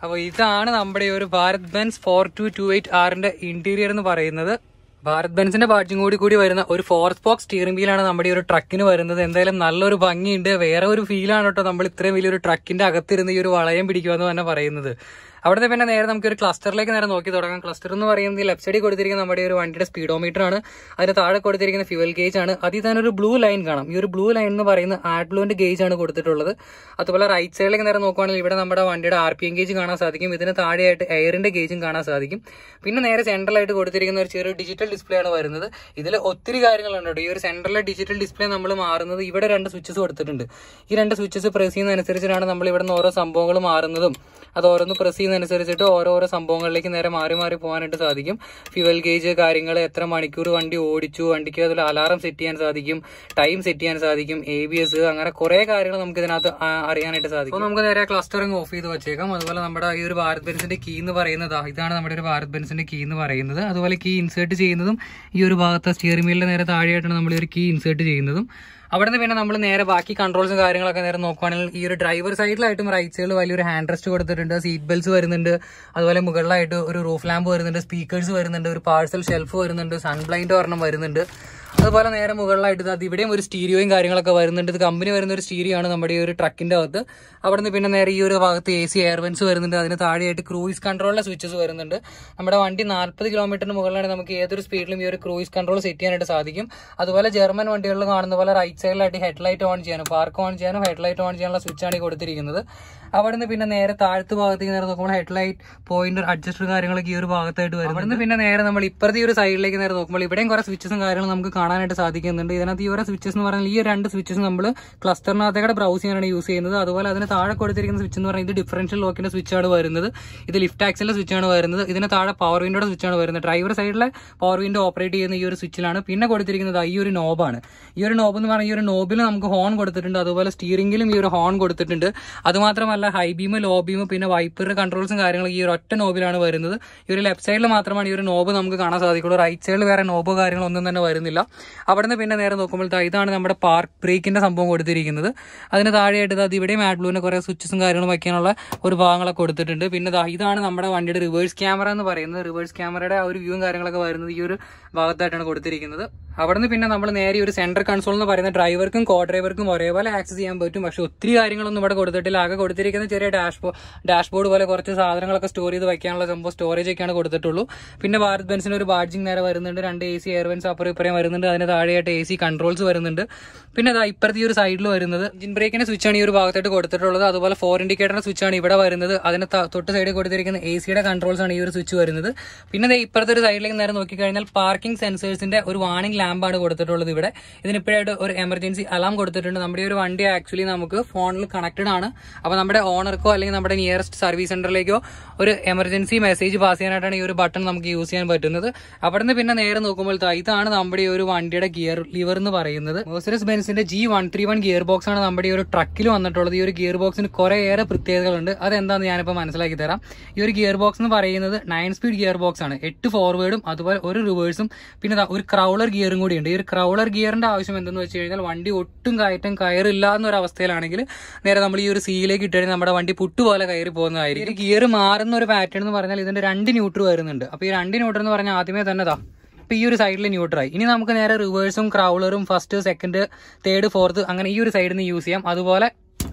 അപ്പോൾ ഇതാണ് നമ്മുടെ ഈ ഒരു Bharat Benz four two two eight ആറിന്റെ ഇന്റീരിയർ എന്ന് പറയുന്നത് ഭാരത് ബെൻസിന്റെ ബാഡ്ജിങ് കൂടി കൂടി വരുന്ന ഒരു ഫോർ സ്പോക്ക് സ്റ്റിയറിംഗ് വീലാണ് നമ്മുടെ ഈ ഒരു ട്രക്കിന് വരുന്നത് എന്തായാലും നല്ലൊരു ഭംഗിയുണ്ട് വേറെ ഒരു ഫീലാണ് കേട്ടോ നമ്മൾ ഇത്രയും വലിയൊരു ട്രക്കിന്റെ അകത്തിരുന്ന് ഈ ഒരു വളയം പിടിക്കുക എന്ന് തന്നെ പറയുന്നത് അവിടുത്തെ പിന്നെ നേരെ നമുക്ക് ഒരു ക്ലസ്റ്ററിലേക്ക് നേരെ നോക്കി തുടങ്ങാം ക്ലസ്റ്റർ എന്ന് പറയുന്നത് ഈ ലെഫ്റ്റ് സൈഡിൽ കൊടുത്തിരിക്കുന്ന നമ്മുടെ ഒരു വണ്ടിയുടെ സ്പീഡോമീറ്റർ ആണ് അതിന് താഴെ കൊടുത്തിരിക്കുന്ന ഫ്യൂവൽ ഗേജ് ആണ് അതിൽ തന്നെ ഒരു ബ്ലൂ ലൈൻ കാണാം ഈ ഒരു ബ്ലൂ ലൈൻ എന്ന് പറയുന്ന ആഡ് ബ്ലൂവിന്റെ ഗേജ് ആണ് കൊടുത്തിട്ടുള്ളത് അതുപോലെ റൈറ്റ് സൈഡിലേക്ക് നേരെ നോക്കുവാണെങ്കിൽ ഇവിടെ നമ്മുടെ വണ്ടിയുടെ ആർ പി എം ഗേജ് കാണാൻ സാധിക്കും ഇതിന് താഴെയായിട്ട് എയറിന്റെ ഗേജും കാണാൻ സാധിക്കും പിന്നെ നേരെ സെൻട്രലായിട്ട് കൊടുത്തിരിക്കുന്ന ഒരു ചെറിയ ഡിജിറ്റൽ ഡിസ്പ്ലേ ആണ് വരുന്നത് ഇതിൽ ഒത്തിരി കാര്യങ്ങളുണ്ട് കേട്ടോ ഈ ഒരു സെൻട്രലിലെ ഡിജിറ്റൽ ഡിസ്പ്ലേ നമ്മൾ മാറുന്നത് ഇവിടെ രണ്ട് സ്വിച്ചസ് കൊടുത്തിട്ടുണ്ട് ഈ രണ്ട് സ്വിച്ചസ് പ്രസ് ചെയ്യുന്നതനുസരിച്ചിട്ടാണ് നമ്മൾ ഇവിടെ നിന്ന് ഓരോ സംഭവങ്ങൾ മാറുന്നതും അത് ഓരോന്ന് പ്രസ് ചെയ്യുന്നതനുസരിച്ചിട്ട് ഓരോരോ സംഭവങ്ങളിലേക്ക് നേരെ മാറി മാറി പോകാനായിട്ട് സാധിക്കും ഫ്യുവൽ ഗേജ് കാര്യങ്ങൾ എത്ര മണിക്കൂർ വണ്ടി ഓടിച്ചു വണ്ടിക്ക് അതിൽ അലാറം സെറ്റ് ചെയ്യാൻ സാധിക്കും ടൈം സെറ്റ് ചെയ്യാൻ സാധിക്കും എ ബി എസ് അങ്ങനെ കുറെ കാര്യങ്ങൾ നമുക്ക് ഇതിനകത്ത് ആ, അറിയാനായിട്ട് സാധിക്കും അപ്പോൾ നമുക്ക് നേരെ ക്ലസ്റ്ററിങ് ഓഫ് ചെയ്ത് വെച്ചേക്കാം അതുപോലെ നമ്മുടെ ഈ ഒരു ഭാരത് ബെൻസിന്റെ കീ എന്ന് പറയുന്നത് ആ, ഇതാണ് നമ്മുടെ ഒരു ഭാരത് ബെൻസിന്റെ കീ എന്ന് പറയുന്നത് അതുപോലെ കീ ഇൻസേർട്ട് ചെയ്യുന്നതും ഈ ഒരു ഭാഗത്തെ സ്റ്റിയറിംഗ് വീലിന്റെ നേരെ താഴെയായിട്ടാണ് നമ്മൾ ഈ ഒരു കീ ഇൻസേർട്ട് ചെയ്യുന്നതും അവിടെ നിന്ന് പിന്നെ നമ്മൾ നേരെ ബാക്കി കൺട്രോൾസും കാര്യങ്ങളൊക്കെ നേരെ നോക്കുവാണെങ്കിൽ ഈ ഒരു ഡ്രൈവർ സൈഡിലായിട്ടും റൈറ്റ് സൈഡിൽ വലിയൊരു ഹാൻഡ് റെസ്റ്റ് കൊടുത്തിട്ടുണ്ട് സീറ്റ് ബെൽറ്റ്സ് വരുന്നുണ്ട് അതുപോലെ മുകളിലായിട്ട് ഒരു റൂഫ് ലാമ്പ് വരുന്നുണ്ട് സ്പീക്കേഴ്സ് വരുന്നുണ്ട് ഒരു പാഴ്സൽ ഷെൽഫ് വരുന്നുണ്ട് സൺ ബ്ലൈൻഡ് ഒരെണ്ണം വരുന്നുണ്ട് അതുപോലെ നേരെ മുകളിലായിട്ട് ഇത് അത് ഇവിടെയും ഒരു സ്റ്റീരിയോയും കാര്യങ്ങളൊക്കെ വരുന്നുണ്ട് ഇത് കമ്പനി വരുന്ന ഒരു സ്റ്റീരിയോ ആണ് നമ്മുടെ ഈ ഒരു ട്രക്കിന്റെ അകത്ത് അവിടെ നിന്ന് പിന്നെ നേരെ ഈ ഒരു ഭാഗത്ത് എ സി എയർവെൻസ് വരുന്നുണ്ട് അതിന് താഴെയായിട്ട് ക്രൂയിസ് കൺട്രോളിലെ സ്വിച്ചസ് വരുന്നുണ്ട് നമ്മുടെ വണ്ടി നാൽപ്പത് കിലോമീറ്ററിന് മുകളിലാണ് നമുക്ക് ഏതൊരു സ്പീഡിലും ഈ ഒരു ക്രൂയിസ് കൺട്രോൾ സെറ്റ് ചെയ്യാനായിട്ട് സാധിക്കും അതുപോലെ ജർമ്മൻ വണ്ടികളിൽ കാണുന്ന പോലെ റൈറ്റ് സൈഡിലായിട്ട് ഹെഡ്ലൈറ്റ് ഓൺ ചെയ്യാനും പാർക്ക് ഓൺ ചെയ്യാനും ഹെഡ്ലൈറ്റ് ഓൺ ചെയ്യാനുള്ള സ്വിച്ചാണ് ഈ കൊടുത്തിരിക്കുന്നത് അവിടെ നിന്ന് പിന്നെ നേരെ താഴത്ത് ഭാഗത്തേക്ക് നേരെ നോക്കുമ്പോൾ ഹെഡ്ലൈറ്റ് പോയിന്റർ അഡ്ജസ്റ്റർ കാര്യങ്ങളൊക്കെ ഈ ഒരു ഭാഗത്തായിട്ട് വരും അവിടെ നിന്ന് പിന്നെ നേരെ നമ്മൾ ഇപ്പുറത്തെ ഈ ഒരു സൈഡിലേക്ക് നേരെ നോക്കുമ്പോൾ ഇവിടെയും കുറെ സ്വിച്ചസും കാര്യങ്ങളും നമുക്ക് കാണാനായിട്ട് സാധിക്കുന്നുണ്ട് ഇതിനകത്ത് ഈ ഒരു സ്വിച്ചസ് എന്ന് പറഞ്ഞാൽ ഈ രണ്ട് സ്വിച്ചസ് നമ്മൾ ക്ലസ്റ്ററിനകത്തേക്ക് ബ്രൗസ് ചെയ്യാനാണ് യൂസ് ചെയ്യുന്നത് അതുപോലെ അതിന് താഴെ കൊടുത്തിരിക്കുന്ന സ്വിച്ച് എന്ന് പറഞ്ഞാൽ ഇത് ഡിഫറൻഷ്യൽ ലോക്കിന്റെ സ്വിച്ചാണ് വരുന്നത് ഇത് ലിഫ്റ്റ് ആക്സിലെ സ്വിച്ചാണ് വരുന്നത് ഇതിന് താഴെ പവർ വിൻഡോയുടെ സ്വിച്ചാണ് വരുന്നത് ഡ്രൈവർ സൈഡിലെ പവർ വിൻഡോ ഓപ്പറേറ്റ് ചെയ്യുന്ന ഈ ഒരു സ്വിച്ചിലാണ് പിന്നെ കൊടുത്തിരിക്കുന്നത് ഈ ഒരു നോബാണ് ഈ ഒരു നോബ് എന്ന് പറഞ്ഞാൽ ഈ ഒരു നോബിൽ നമുക്ക് ഹോൺ കൊടുത്തിട്ടുണ്ട് അതുപോലെ സ്റ്റിയറിംഗിലും ഈ ഒരു ഹോൺ കൊടുത്തിട്ടുണ്ട് അതുമാത്രമല്ല ഹൈ ബീം ലോ ബീം പിന്നെ വൈപ്പറിന്റെ കൺട്രോൾസും കാര്യങ്ങളും ഈ ഒരു ഒറ്റ നോബിലാണ് വരുന്നത് ഈ ഒരു ലെഫ്റ്റ് സൈഡിൽ മാത്രമാണ് ഈ ഒരു നോബ് നമുക്ക് കാണാൻ സാധിക്കുള്ളൂ റൈറ്റ് സൈഡിൽ വേറെ നോബോ കാര്യങ്ങളോ ഒന്നും തന്നെ വരുന്നില്ല അവിടെ നിന്ന് പിന്നെ നേരെ നോക്കുമ്പോൾ ദാ ഇതാണ് നമ്മുടെ പാർക്ക് ബ്രേക്കിന്റെ സംഭവം കൊടുത്തിരിക്കുന്നത് അതിന് താഴെയായിട്ട് അത് ഇവിടെയും ആഡ്ബ്ലൂവിന് കുറെ സ്വിച്ചസും കാര്യങ്ങളും വയ്ക്കാനുള്ള ഒരു ഭാഗങ്ങളൊക്കെ കൊടുത്തിട്ടുണ്ട് പിന്നെ ദാ ഇതാണ് നമ്മുടെ വണ്ടിയുടെ റിവേഴ്സ് ക്യാമറ എന്ന് പറയുന്നത് റിവേഴ്സ് ക്യാമറയുടെ ആ ഒരു വ്യൂവും കാര്യങ്ങളൊക്കെ വരുന്നത് ഈ ഒരു ഭാഗത്തായിട്ടാണ് കൊടുത്തിരിക്കുന്നത് അവിടെ നിന്ന് പിന്നെ നമ്മൾ നേരെ ഈ ഒരു സെന്റർ കൺസോൾ എന്ന് പറയുന്ന ഡ്രൈവർക്കും കോ ഡ്രൈവർക്കും ഒരേപോലെ ആക്സസ് ചെയ്യാൻ പറ്റും പക്ഷെ ഒത്തിരി കാര്യങ്ങളൊന്നും ഇവിടെ കൊടുത്തിട്ടില്ല ആകെ കൊടുത്തിരിക്കുന്ന ചെറിയ ഡാഷ് ഡാഷ്ബോർഡ് പോലെ കുറച്ച് സാധനങ്ങളൊക്കെ സ്റ്റോർ ചെയ്ത് വയ്ക്കാനുള്ള സംഭവം സ്റ്റോറേജ് ഒക്കെയാണ് കൊടുത്തിട്ടുള്ളൂ പിന്നെ ഭാരത് ബെൻസിന് ഒരു ബാഡ്ജിങ് നേരെ വരുന്നുണ്ട് രണ്ട് എ സി എയർവെൻസ് അപ്പുറം ഇപ്പുറം വരുന്നുണ്ട് അതിന് താഴെയായിട്ട് എ സി കൺട്രോൾസ് വരുന്നുണ്ട് പിന്നെ അതാ ഇപ്പുറത്തെ ഈ ഒരു സൈഡിൽ വരുന്നത് എഞ്ചിൻ ബ്രേക്കിന്റെ സ്വിച്ചാണ് ഈ ഒരു ഭാഗത്തായിട്ട് കൊടുത്തിട്ടുള്ളത് അതുപോലെ ഫോർ ഇൻഡിക്കേറ്ററിന്റെ സ്വിച്ചാണ് ഇവിടെ വരുന്നത് അതിന് ത- തൊട്ട് സൈഡിൽ കൊടുത്തിരിക്കുന്ന എ സിയുടെ കൺട്രോൾസ് ആണ് ഈ ഒരു സ്വിച്ച് വരുന്നത് പിന്നെ ദേ ഇപ്പുറത്തെ ഒരു സൈഡിലേക്ക് നേരെ നോക്കിക്കഴിഞ്ഞാൽ പാർക്കിംഗ് സെൻസേഴ്സിന്റെ ഒരു വാണിംഗ് ലാമ്പാണ് കൊടുത്തിട്ടുള്ളത് ഇവിടെ ഇതിന് ഇപ്പോഴായിട്ട് ഒരു എമർജൻസി അലാം കൊടുത്തിട്ടുണ്ട് നമ്മുടെ ഈ ഒരു വണ്ടി ആക്ച്വലി നമുക്ക് ഫോണിൽ കണക്റ്റഡ് ആണ് അപ്പോൾ നമ്മുടെ ഓണർക്കോ അല്ലെങ്കിൽ നമ്മുടെ നിയറസ്റ്റ് സർവീസ് സെന്ററിലേക്കോ ഒരു എമർജൻസി മെസ്സേജ് പാസ് ചെയ്യാനായിട്ടാണ് ഈ ഒരു ബട്ടൺ നമുക്ക് യൂസ് ചെയ്യാൻ പറ്റുന്നത് അവിടെ നിന്ന് പിന്നെ നേരെ നോക്കുമ്പോൾ ദാ ഇതാണ് നമ്മുടെ ഈ ഒരു വണ്ടിയുടെ ഗിയർ ലിവർ എന്ന് പറയുന്നത് മെഴ്സറസ് ബെൻസിന്റെ G one three one gear box ആണ് നമ്മുടെ ഈ ഒരു ട്രക്കിൽ വന്നിട്ടുള്ളത് ഈ ഒരു ഗിയർ ബോക്സിന് കുറേയേറെ പ്രത്യേകതകളുണ്ട് അതെന്താണെന്ന് ഞാനിപ്പോൾ മനസ്സിലാക്കി തരാം ഈ ഒരു ഗിയർ ബോക്സ് എന്ന് പറയുന്നത് നയൻ സ്പീഡ് ഗിയർ ബോക്സ് ആണ് എട്ട് ഫോർവേഡും അതുപോലെ ഒരു റിവേഴ്സും പിന്നെ ദാ ഒരു ക്രൗളർ ഗിയറും കൂടി ഉണ്ട് ഈ ഒരു ക്രൗളർ ഗിയറിന്റെ ആവശ്യം എന്തെന്ന് വെച്ച് കഴിഞ്ഞാൽ വണ്ടി ഒട്ടും കയറ്റം കയറില്ല എന്നൊരു അവസ്ഥയിലാണെങ്കിൽ നേരെ നമ്മൾ ഈ ഒരു സീയിലേക്ക് ഇട്ട് കഴിഞ്ഞാൽ നമ്മുടെ വണ്ടി പുട്ടുപോലെ കയറി പോകുന്നതായിരിക്കും ഈ ഗിയർ മാറുന്ന ഒരു പാറ്റേൺ എന്ന് പറഞ്ഞാൽ ഇതിന്റെ രണ്ട് ന്യൂട്രൽ വരുന്നുണ്ട് അപ്പോൾ ഈ രണ്ട് ന്യൂട്രൽ എന്ന് പറഞ്ഞാൽ ആദ്യമേ തന്നെ ദാ ഇപ്പൊ ഈ ഒരു സൈഡിൽ ന്യൂട്രായി ഇനി നമുക്ക് നേരെ റിവേഴ്സും ക്രൗളറും ഫസ്റ്റ് സെക്കൻഡ് തേർഡ് ഫോർത്ത് അങ്ങനെ ഈ ഒരു സൈഡിൽ നിന്ന് യൂസ് ചെയ്യാം അതുപോലെ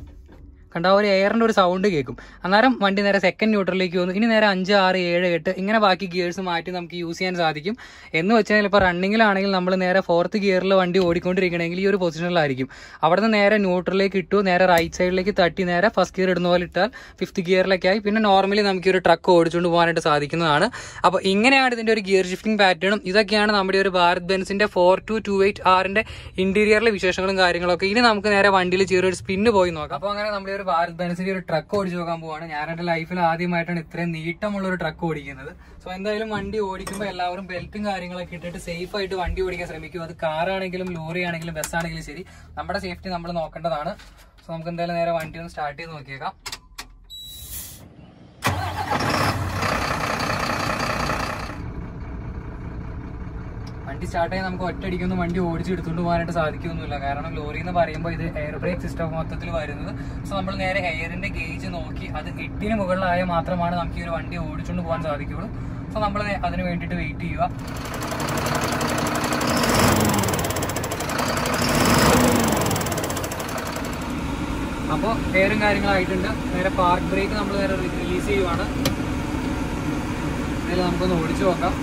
കണ്ട ആ ഒരു എയറിന്റെ ഒരു സൗണ്ട് കേൾക്കും അന്നേരം വണ്ടി നേരെ സെക്കൻഡ് ന്യൂട്രലിലേക്ക് വന്നു ഇനി നേരെ അഞ്ച് ആറ് ഏഴ് എട്ട് ഇങ്ങനെ ബാക്കി ഗിയേഴ്സ് മാറ്റി നമുക്ക് യൂസ് ചെയ്യാൻ സാധിക്കും എന്ന് വെച്ചാൽ ഇപ്പോൾ റണ്ണിങ്ങിലാണെങ്കിൽ നമ്മൾ നേരെ ഫോർത്ത് ഗിയറിൽ വണ്ടി ഓടിക്കൊണ്ടിരിക്കണമെങ്കിൽ ഈ ഒരു പൊസിഷനിലായിരിക്കും അവിടെ നിന്ന് നേരെ ന്യൂട്രലിലേക്ക് ഇട്ടു നേരെ റൈറ്റ് സൈഡിലേക്ക് തട്ടി നേരെ ഫസ്റ്റ് ഗിയർ ഇടുന്ന പോലെ ഇട്ടാൽ ഫിഫ്ത്ത് ഗിയറിലേക്കായി പിന്നെ നോർമലി നമുക്ക് ഈ ഒരു ട്രക്ക് ഓടിച്ചുകൊണ്ട് പോകാനായിട്ട് സാധിക്കുന്നതാണ് അപ്പോൾ ഇങ്ങനെയാണ് ഇതിന്റെ ഒരു ഗിയർ ഷിഫ്റ്റിംഗ് പാറ്റേണും ഇതൊക്കെയാണ് നമ്മുടെ ഒരു ഭാരത് ബെൻസിന്റെ ഫോർ ടു ടു എയ്റ്റ് ആറിന്റെ ഇന്റീരിയറിലെ വിശേഷങ്ങളും കാര്യങ്ങളൊക്കെ ഇനി നമുക്ക് നേരെ വണ്ടിയിൽ ചെറിയൊരു സ്പിന്ന് പോയി നോക്കാം അപ്പോൾ അങ്ങനെ നമ്മുടെ ഒരു ഭാരത് ബെൻസിന്റെ ഒരു ട്രക്ക് ഓടിച്ചു നോക്കാൻ പോവാണ് ഞാൻ എന്റെ ലൈഫിൽ ആദ്യമായിട്ടാണ് ഇത്രയും നീട്ടമുള്ള ഒരു ട്രക്ക് ഓടിക്കുന്നത് സോ എന്തായാലും വണ്ടി ഓടിക്കുമ്പോൾ എല്ലാവരും ബെൽറ്റും കാര്യങ്ങളൊക്കെ ഇട്ടിട്ട് സേഫ് ആയിട്ട് വണ്ടി ഓടിക്കാൻ ശ്രമിക്കും അത് കാറാണെങ്കിലും ലോറി ആണെങ്കിലും ബസ് ആണെങ്കിലും ശരി നമ്മുടെ സേഫ്റ്റി നമ്മൾ നോക്കേണ്ടതാണ് സോ നമുക്ക് എന്തായാലും നേരെ വണ്ടി ഒന്ന് സ്റ്റാർട്ട് ചെയ്ത് നോക്കിയേക്കാം വണ്ടി വണ്ടി സ്റ്റാർട്ട് ചെയ്യാൻ നമുക്ക് ഒറ്റയടിക്കൊന്നും വണ്ടി ഓടിച്ചെടുത്തുകൊണ്ട് പോകാനായിട്ട് സാധിക്കൊന്നുമില്ല കാരണം ലോറി എന്ന് പറയുമ്പോൾ ഇത് എയർ ബ്രേക്ക് സിസ്റ്റം മൊത്തത്തിൽ വരുന്നത് സോ നമ്മൾ നേരെ എയറിന്റെ ഗേജ് നോക്കി അത് എട്ടിന് മുകളിലായ മാത്രമാണ് നമുക്ക് ഈ ഒരു വണ്ടി ഓടിച്ചുകൊണ്ട് പോകാൻ സാധിക്കുകയുള്ളൂ സോ നമ്മൾ അതിന് വേണ്ടിയിട്ട് വെയിറ്റ് ചെയ്യുക അപ്പോൾ എയറും കാര്യങ്ങളായിട്ടുണ്ട് നേരെ പാർക്ക് ബ്രേക്ക് നമ്മൾ നേരെ റിലീസ് ചെയ്യുവാണ് ഇതിൽ നമുക്കൊന്ന് ഓടിച്ചു നോക്കാം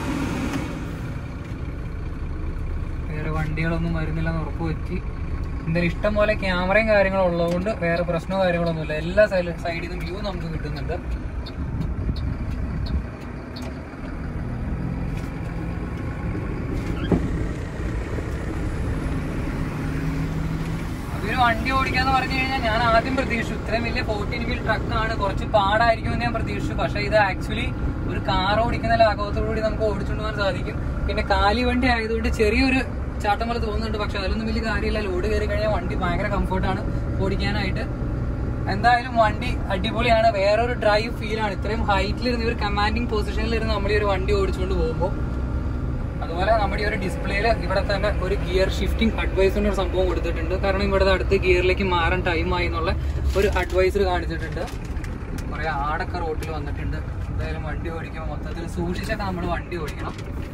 വേറെ വണ്ടികളൊന്നും വരുന്നില്ലെന്ന് ഉറപ്പ് പറ്റി എന്തായാലും ഇഷ്ടം പോലെ ക്യാമറയും കാര്യങ്ങളും ഉള്ളതുകൊണ്ട് വേറെ പ്രശ്നമോ കാര്യങ്ങളൊന്നുമില്ല എല്ലാ സൈഡിൽ നിന്നും വ്യൂ നമുക്ക് കിട്ടുന്നുണ്ട് അതൊരു വണ്ടി ഓടിക്കാന്ന് പറഞ്ഞു കഴിഞ്ഞാൽ ഞാൻ ആദ്യം പ്രതീക്ഷിച്ചു ഇത്രയും വലിയ ഫോർട്ടീൻ വീൽ ട്രക്കാണ് കുറച്ച് പാടായിരിക്കും എന്ന് ഞാൻ പ്രതീക്ഷിച്ചു പക്ഷേ ഇത് ആക്ച്വലി ഒരു കാർ ഓടിക്കുന്ന ലാഘവത്തോടുകൂടി നമുക്ക് ഓടിച്ചുകൊണ്ട് പോകാൻ സാധിക്കും പിന്നെ കാലി വണ്ടി ആയതുകൊണ്ട് ചെറിയൊരു ചാട്ടം പോലെ തോന്നുന്നുണ്ട് പക്ഷെ അതിലൊന്നും വലിയ കാര്യമില്ല ലോഡ് കയറി കഴിഞ്ഞാൽ വണ്ടി ഭയങ്കര കംഫർട്ടാണ് ഓടിക്കാനായിട്ട് എന്തായാലും വണ്ടി അടിപൊളിയാണ് വേറൊരു ഡ്രൈവ് ഫീലാണ് ഇത്രയും ഹൈറ്റിലിരുന്ന് ഒരു കമാൻഡിങ് പൊസിഷനിലിരുന്ന് നമ്മൾ ഈ ഒരു വണ്ടി ഓടിച്ചുകൊണ്ട് പോകുമ്പോൾ അതുപോലെ നമ്മുടെ ഈ ഒരു ഡിസ്പ്ലേയിൽ ഇവിടെ തന്നെ ഒരു ഗിയർ ഷിഫ്റ്റിംഗ് അഡ്വൈസറിന്റെ ഒരു സംഭവം കൊടുത്തിട്ടുണ്ട് കാരണം ഇവിടെ അടുത്ത് ഗിയറിലേക്ക് മാറാൻ ടൈമായി എന്നുള്ള ഒരു അഡ്വൈസർ കാണിച്ചിട്ടുണ്ട് കുറെ ആടൊക്കെ റോട്ടിൽ വന്നിട്ടുണ്ട് എന്തായാലും വണ്ടി ഓടിക്കുമ്പോൾ മൊത്തത്തിൽ സൂക്ഷിച്ചൊക്കെ നമ്മൾ വണ്ടി ഓടിക്കണം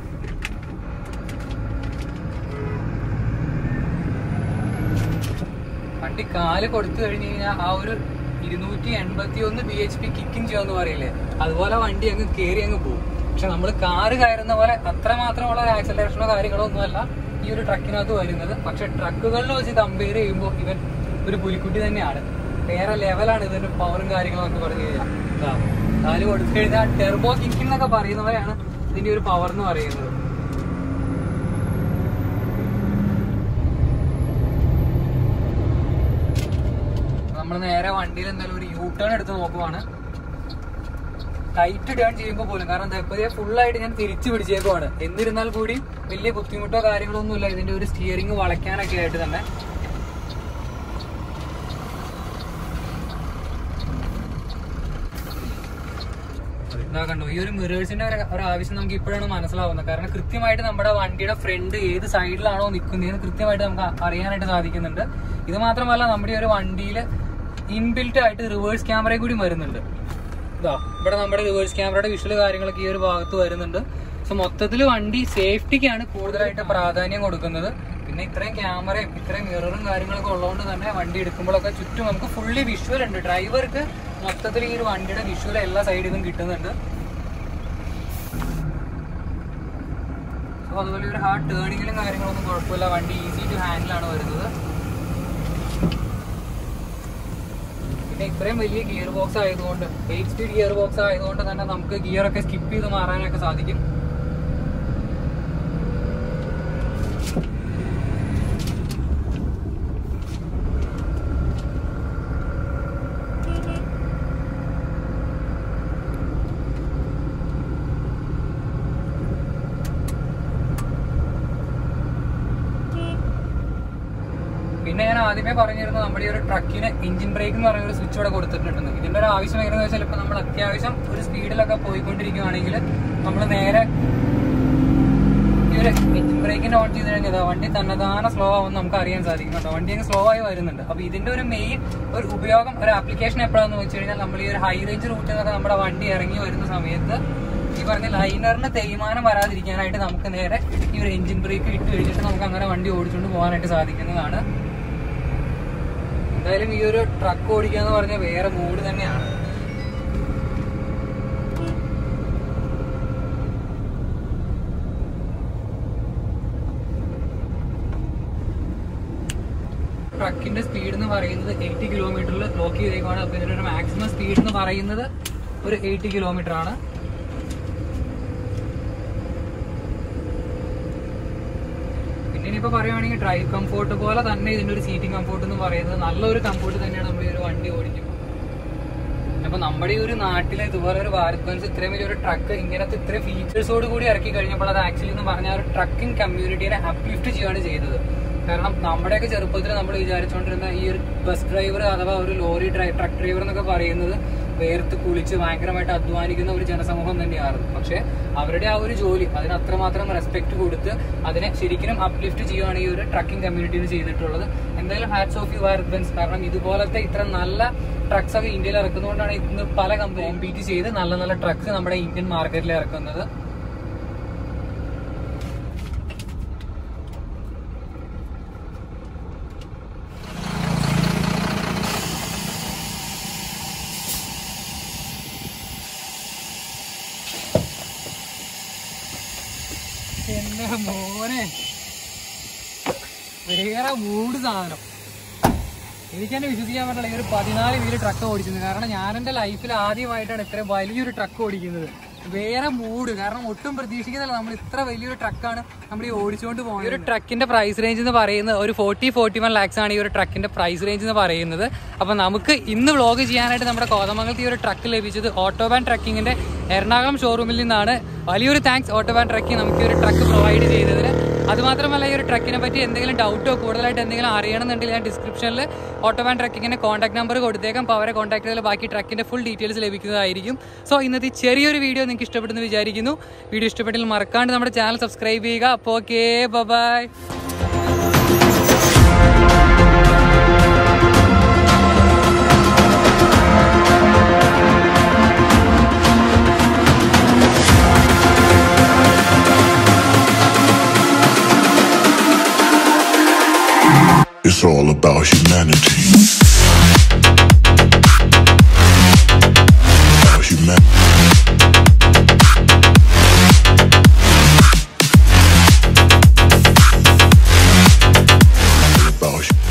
വണ്ടി കാല് കൊടുത്തു കഴിഞ്ഞ് കഴിഞ്ഞാൽ ആ ഒരു ഇരുന്നൂറ്റി എൺപത്തി ഒന്ന് ബി എച്ച് പി കിക്കിംഗ് ചെയ്യുമെന്ന് പറയില്ലേ അതുപോലെ വണ്ടി അങ്ങ് കയറി അങ്ങ് പോകും പക്ഷെ നമ്മൾ കാറ് കയറുന്ന പോലെ അത്രമാത്രമുള്ള ആക്സലറേഷനോ കാര്യങ്ങളോ ഒന്നുമല്ല ഈ ഒരു ട്രക്കിനകത്ത് വരുന്നത് പക്ഷെ ട്രക്കുകളിൽ വെച്ച് കമ്പയർ ചെയ്യുമ്പോൾ ഇവൻ ഒരു പുലിക്കുട്ടി തന്നെയാണ് വേറെ ലെവലാണ് ഇതിന്റെ പവറും കാര്യങ്ങളും ഒക്കെ പറഞ്ഞു കഴിഞ്ഞാൽ ഇതാ, കാല് കൊടുത്തു കഴിഞ്ഞാൽ ടെർബോ കിക്കിംഗ് എന്നൊക്കെ പറയുന്നവരെയാണ് ഇതിന്റെ ഒരു പവർ എന്ന് പറയുന്നത് നമ്മൾ നേരെ വണ്ടിയിൽ എന്തായാലും ഒരു യൂ ടേൺ എടുത്ത് നോക്കുവാണ് ടൈറ്റ് ടേൺ ചെയ്യുമ്പോൾ പോലും കാരണം തെപ്പതിയെ ഫുള്ളായിട്ട് ഞാൻ തിരിച്ചു പിടിച്ചേക്കുവാണ് എന്നിരുന്നാൽ കൂടി വലിയ ബുദ്ധിമുട്ടോ കാര്യങ്ങളോ ഒന്നുമില്ല ഇതിന്റെ ഒരു സ്റ്റിയറിംഗ് വളയ്ക്കാനൊക്കെ ആയിട്ട് തന്നെ ഇതാ കണ്ടോ ഈ ഒരു മിറേഴ്സിന്റെ ഒരു ഒരു ആവശ്യം നമുക്ക് ഇപ്പോഴാണ് മനസ്സിലാവുന്നത് കാരണം കൃത്യമായിട്ട് നമ്മുടെ വണ്ടിയുടെ ഫ്രണ്ട് ഏത് സൈഡിലാണോ നിൽക്കുന്നതെന്ന് കൃത്യമായിട്ട് നമുക്ക് അറിയാനായിട്ട് സാധിക്കുന്നുണ്ട് ഇത് മാത്രമല്ല നമ്മുടെ ഈ ഒരു വണ്ടിയിൽ ഇൻബിൽറ്റ് ആയിട്ട് റിവേഴ്സ് ക്യാമറയും കൂടി വരുന്നുണ്ട് ഇതാ ഇവിടെ നമ്മുടെ റിവേഴ്സ് ക്യാമറയുടെ വിഷ്വൽ കാര്യങ്ങളൊക്കെ ഈ ഒരു ഭാഗത്ത് വരുന്നുണ്ട് സോ മൊത്തത്തിൽ വണ്ടി സേഫ്റ്റിക്കാണ് കൂടുതലായിട്ട് പ്രാധാന്യം കൊടുക്കുന്നത് പിന്നെ ഇത്രയും ക്യാമറയും ഇത്രയും മിററും കാര്യങ്ങളൊക്കെ ഉള്ളതുകൊണ്ട് തന്നെ വണ്ടി എടുക്കുമ്പോഴൊക്കെ ചുറ്റും നമുക്ക് ഫുള്ളി വിഷ്വൽ ഉണ്ട് ഡ്രൈവർക്ക് മൊത്തത്തിൽ ഈ ഒരു വണ്ടിയുടെ വിഷ്വൽ എല്ലാ സൈഡിൽ നിന്നും കിട്ടുന്നുണ്ട് സോ അതുപോലെ ഒരു ഹാർഡ് ടേണിങ്ങിലും കാര്യങ്ങളൊന്നും കുഴപ്പമില്ല വണ്ടി ഈസി ടു ഹാൻഡിൽ ആണ് വരുന്നത് പിന്നെ ഇത്രയും വലിയ ഗിയർ ബോക്സ് ആയതുകൊണ്ട് എയ്റ്റ് സ്പീഡ് ഗിയർ ബോക്സ് ആയതുകൊണ്ട് തന്നെ നമുക്ക് ഗിയർ ഒക്കെ സ്കിപ്പ് ചെയ്ത് മാറാനൊക്കെ സാധിക്കും പിന്നെ ഞാൻ ആദ്യമേ പറഞ്ഞിരുന്നു നമ്മുടെ ഈ ഒരു ട്രക്കിന് എഞ്ചിൻ ബ്രേക്ക് എന്ന് പറയുന്ന ഒരു സ്വിച്ച് ഇവിടെ കൊടുത്തിട്ടുണ്ടെന്ന് ഇതിന്റെ ഒരു ആവശ്യം വരുന്നത് വെച്ചാൽ ഇപ്പൊ നമ്മൾ അത്യാവശ്യം ഒരു സ്പീഡിലൊക്കെ പോയിക്കൊണ്ടിരിക്കുകയാണെങ്കിൽ നമ്മൾ നേരെ ഈ ഒരു എഞ്ചിൻ ബ്രേക്കിന്റെ ഓൺ ചെയ്ത് കഴിഞ്ഞാൽ വണ്ടി തന്നതാന സ്ലോ ആവുമെന്ന് നമുക്ക് അറിയാൻ സാധിക്കും കേട്ടോ വണ്ടി അങ്ങ് സ്ലോ ആയി വരുന്നുണ്ട് അപ്പൊ ഇതിന്റെ ഒരു മെയിൻ ഒരു ഉപയോഗം ഒരു ആപ്ലിക്കേഷൻ എപ്പോഴാന്ന് വെച്ച് കഴിഞ്ഞാൽ നമ്മൾ ഈ ഒരു ഹൈ റേഞ്ച് റൂട്ടിൽ നിന്നൊക്കെ നമ്മുടെ വണ്ടി ഇറങ്ങി വരുന്ന സമയത്ത് ഈ പറഞ്ഞ ലൈനറിന് തേയ്മാനം വരാതിരിക്കാനായിട്ട് നമുക്ക് നേരെ ഈ ഒരു എഞ്ചിൻ ബ്രേക്ക് ഇട്ട് കഴിഞ്ഞിട്ട് നമുക്ക് അങ്ങനെ വണ്ടി ഓടിച്ചുകൊണ്ട് പോകാനായിട്ട് സാധിക്കുന്നതാണ് എന്തായാലും ഈ ഒരു ട്രക്ക് ഓടിക്കുക എന്ന് പറഞ്ഞാൽ വേറെ മൂഡ് തന്നെയാണ് ട്രക്കിന്റെ സ്പീഡ് എന്ന് പറയുന്നത് എയ്റ്റി കിലോമീറ്ററിൽ ലോക്ക് ചെയ്തേക്കാണ് അപ്പൊ ഇതിന്റെ ഒരു മാക്സിമം സ്പീഡ് എന്ന് പറയുന്നത് ഒരു എയ്റ്റി കിലോമീറ്റർ ആണ് പിന്നെ ഇനിയിപ്പോ പറയുവാണെങ്കിൽ ഡ്രൈവ് കംഫോർട്ട് പോലെ തന്നെ ഇതിന്റെ ഒരു സീറ്റിംഗ് കംഫോർട്ട് എന്ന് പറയുന്നത് നല്ലൊരു കംഫോർട്ട് തന്നെയാണ് നമ്മൾ ഈ ഒരു വണ്ടി ഓടിക്കുമ്പോൾ അപ്പൊ നമ്മുടെ ഈ ഒരു നാട്ടിലെ ഇതുപോലെ ഒരു ഭാരത് ബൻസ് ഇത്രയും വലിയൊരു ട്രക്ക് ഇങ്ങനത്തെ ഇത്രയും ഫീച്ചേഴ്സോട് കൂടി ഇറക്കി കഴിഞ്ഞപ്പോൾ അത് ആക്ച്വലി എന്ന് പറഞ്ഞാൽ ഒരു ട്രക്കിംഗ് കമ്മ്യൂണിറ്റിനെ അപ്ലിഫ്റ്റ് ചെയ്യുകയാണ് ചെയ്തത് കാരണം നമ്മുടെയൊക്കെ ചെറുപ്പത്തിൽ നമ്മൾ വിചാരിച്ചുകൊണ്ടിരുന്ന ഈ ഒരു ബസ് ഡ്രൈവർ അഥവാ ഒരു ലോറി ഡ്രൈ ട്രക്ക് ഡ്രൈവർ എന്നൊക്കെ പറയുന്നത് വേർത്ത് കുളിച്ച് ഭയങ്കരമായിട്ട് അധ്വാനിക്കുന്ന ഒരു ജനസമൂഹം തന്നെയാണ് പക്ഷെ അവരുടെ ആ ഒരു ജോലി അതിന് അത്രമാത്രം റെസ്പെക്ട് കൊടുത്ത് അതിനെ ശരിക്കും അപ്ലിഫ്റ്റ് ചെയ്യുകയാണ് ഈ ഒരു ട്രക്കിംഗ് കമ്മ്യൂണിറ്റിയിൽ ചെയ്തിട്ടുള്ളത് എന്തായാലും hats off you Bharat Benz കാരണം ഇതുപോലത്തെ ഇത്ര നല്ല ട്രക്സ് ഒക്കെ ഇന്ത്യയിൽ ഇറക്കുന്നതുകൊണ്ടാണ് ഇന്ന് പല കമ്പനി കോമ്പീറ്റ് ചെയ്ത് നല്ല നല്ല ട്രക്സ് നമ്മുടെ ഇന്ത്യൻ മാർക്കറ്റിൽ ഇറക്കുന്നത് എന്റെ മോനെ വേറെ മൂട് സാധനം എനിക്ക് തന്നെ വിശ്വസിക്കാൻ പറ്റില്ല ഈ ഒരു പതിനാല് വീല് ട്രക്ക് ഓടിച്ചത് കാരണം ഞാൻ എന്റെ ലൈഫിൽ ആദ്യമായിട്ടാണ് ഇത്ര വലിയൊരു ട്രക്ക് ഓടിക്കുന്നത് വേറെ മൂഡ് കാരണം ഒട്ടും പ്രതീക്ഷിക്കുന്നില്ല നമ്മൾ ഇത്ര വലിയൊരു ട്രക്കാണ് നമ്മൾ ഈ ഓടിച്ചുകൊണ്ട് പോകുന്നത് ഒരു ട്രക്കിന്റെ പ്രൈസ് റേഞ്ച് എന്ന് പറയുന്നത് ഒരു ഫോർട്ടി ഫോർട്ടി വൺ ലാക്സ് ആണ് ഈ ഒരു ട്രക്കിന്റെ പ്രൈസ് റേഞ്ച് എന്ന് പറയുന്നത് അപ്പൊ നമുക്ക് ഇന്ന് വ്ളോഗ് ചെയ്യാനായിട്ട് നമ്മുടെ കോതമംഗലത്ത് ഈ ഒരു ട്രക്ക് ലഭിച്ചത് ഓട്ടോബാൻ ട്രക്കിങ്ങിന്റെ എറണാകുളം ഷോറൂമിൽ നിന്നാണ് വലിയൊരു താങ്ക്സ് ഓട്ടോബാൻ ട്രക്കിംഗ് നമുക്ക് ഈ ഒരു ട്രക്ക് പ്രൊവൈഡ് ചെയ്തതിന് അതുമാത്രമല്ല ഈ ഒരു ട്രക്കിനെ പറ്റി എന്തെങ്കിലും ഡൗട്ടോ കൂടുതലായിട്ട് എന്തെങ്കിലും അറിയണമെന്നുണ്ടെങ്കിൽ ഞാൻ ഡിസ്ക്രിപ്ഷനിൽ ഓട്ടോമാൻ ട്രക്കിങ്ങിന്റെ കോൺടാക്ട് നമ്പർ കൊടുത്തേക്കാം അപ്പോൾ അവരെ കോൺടാക്ട് ചെയ്താൽ ബാക്കി ട്രക്കിന്റെ ഫുൾ ഡീറ്റെയിൽസ് ലഭിക്കുന്നതായിരിക്കും സോ ഇന്നത്തെ ഈ ചെറിയൊരു വീഡിയോ നിങ്ങൾക്ക് ഇഷ്ടപ്പെടുന്നു വിചാരിക്കുന്നു വീഡിയോ ഇഷ്ടപ്പെട്ടാൽ മറക്കാണ്ട് നമ്മുടെ ചാനൽ സബ്സ്ക്രൈബ് ചെയ്യുക അപ്പോൾ okay bye It's all about humanity. About humanity. About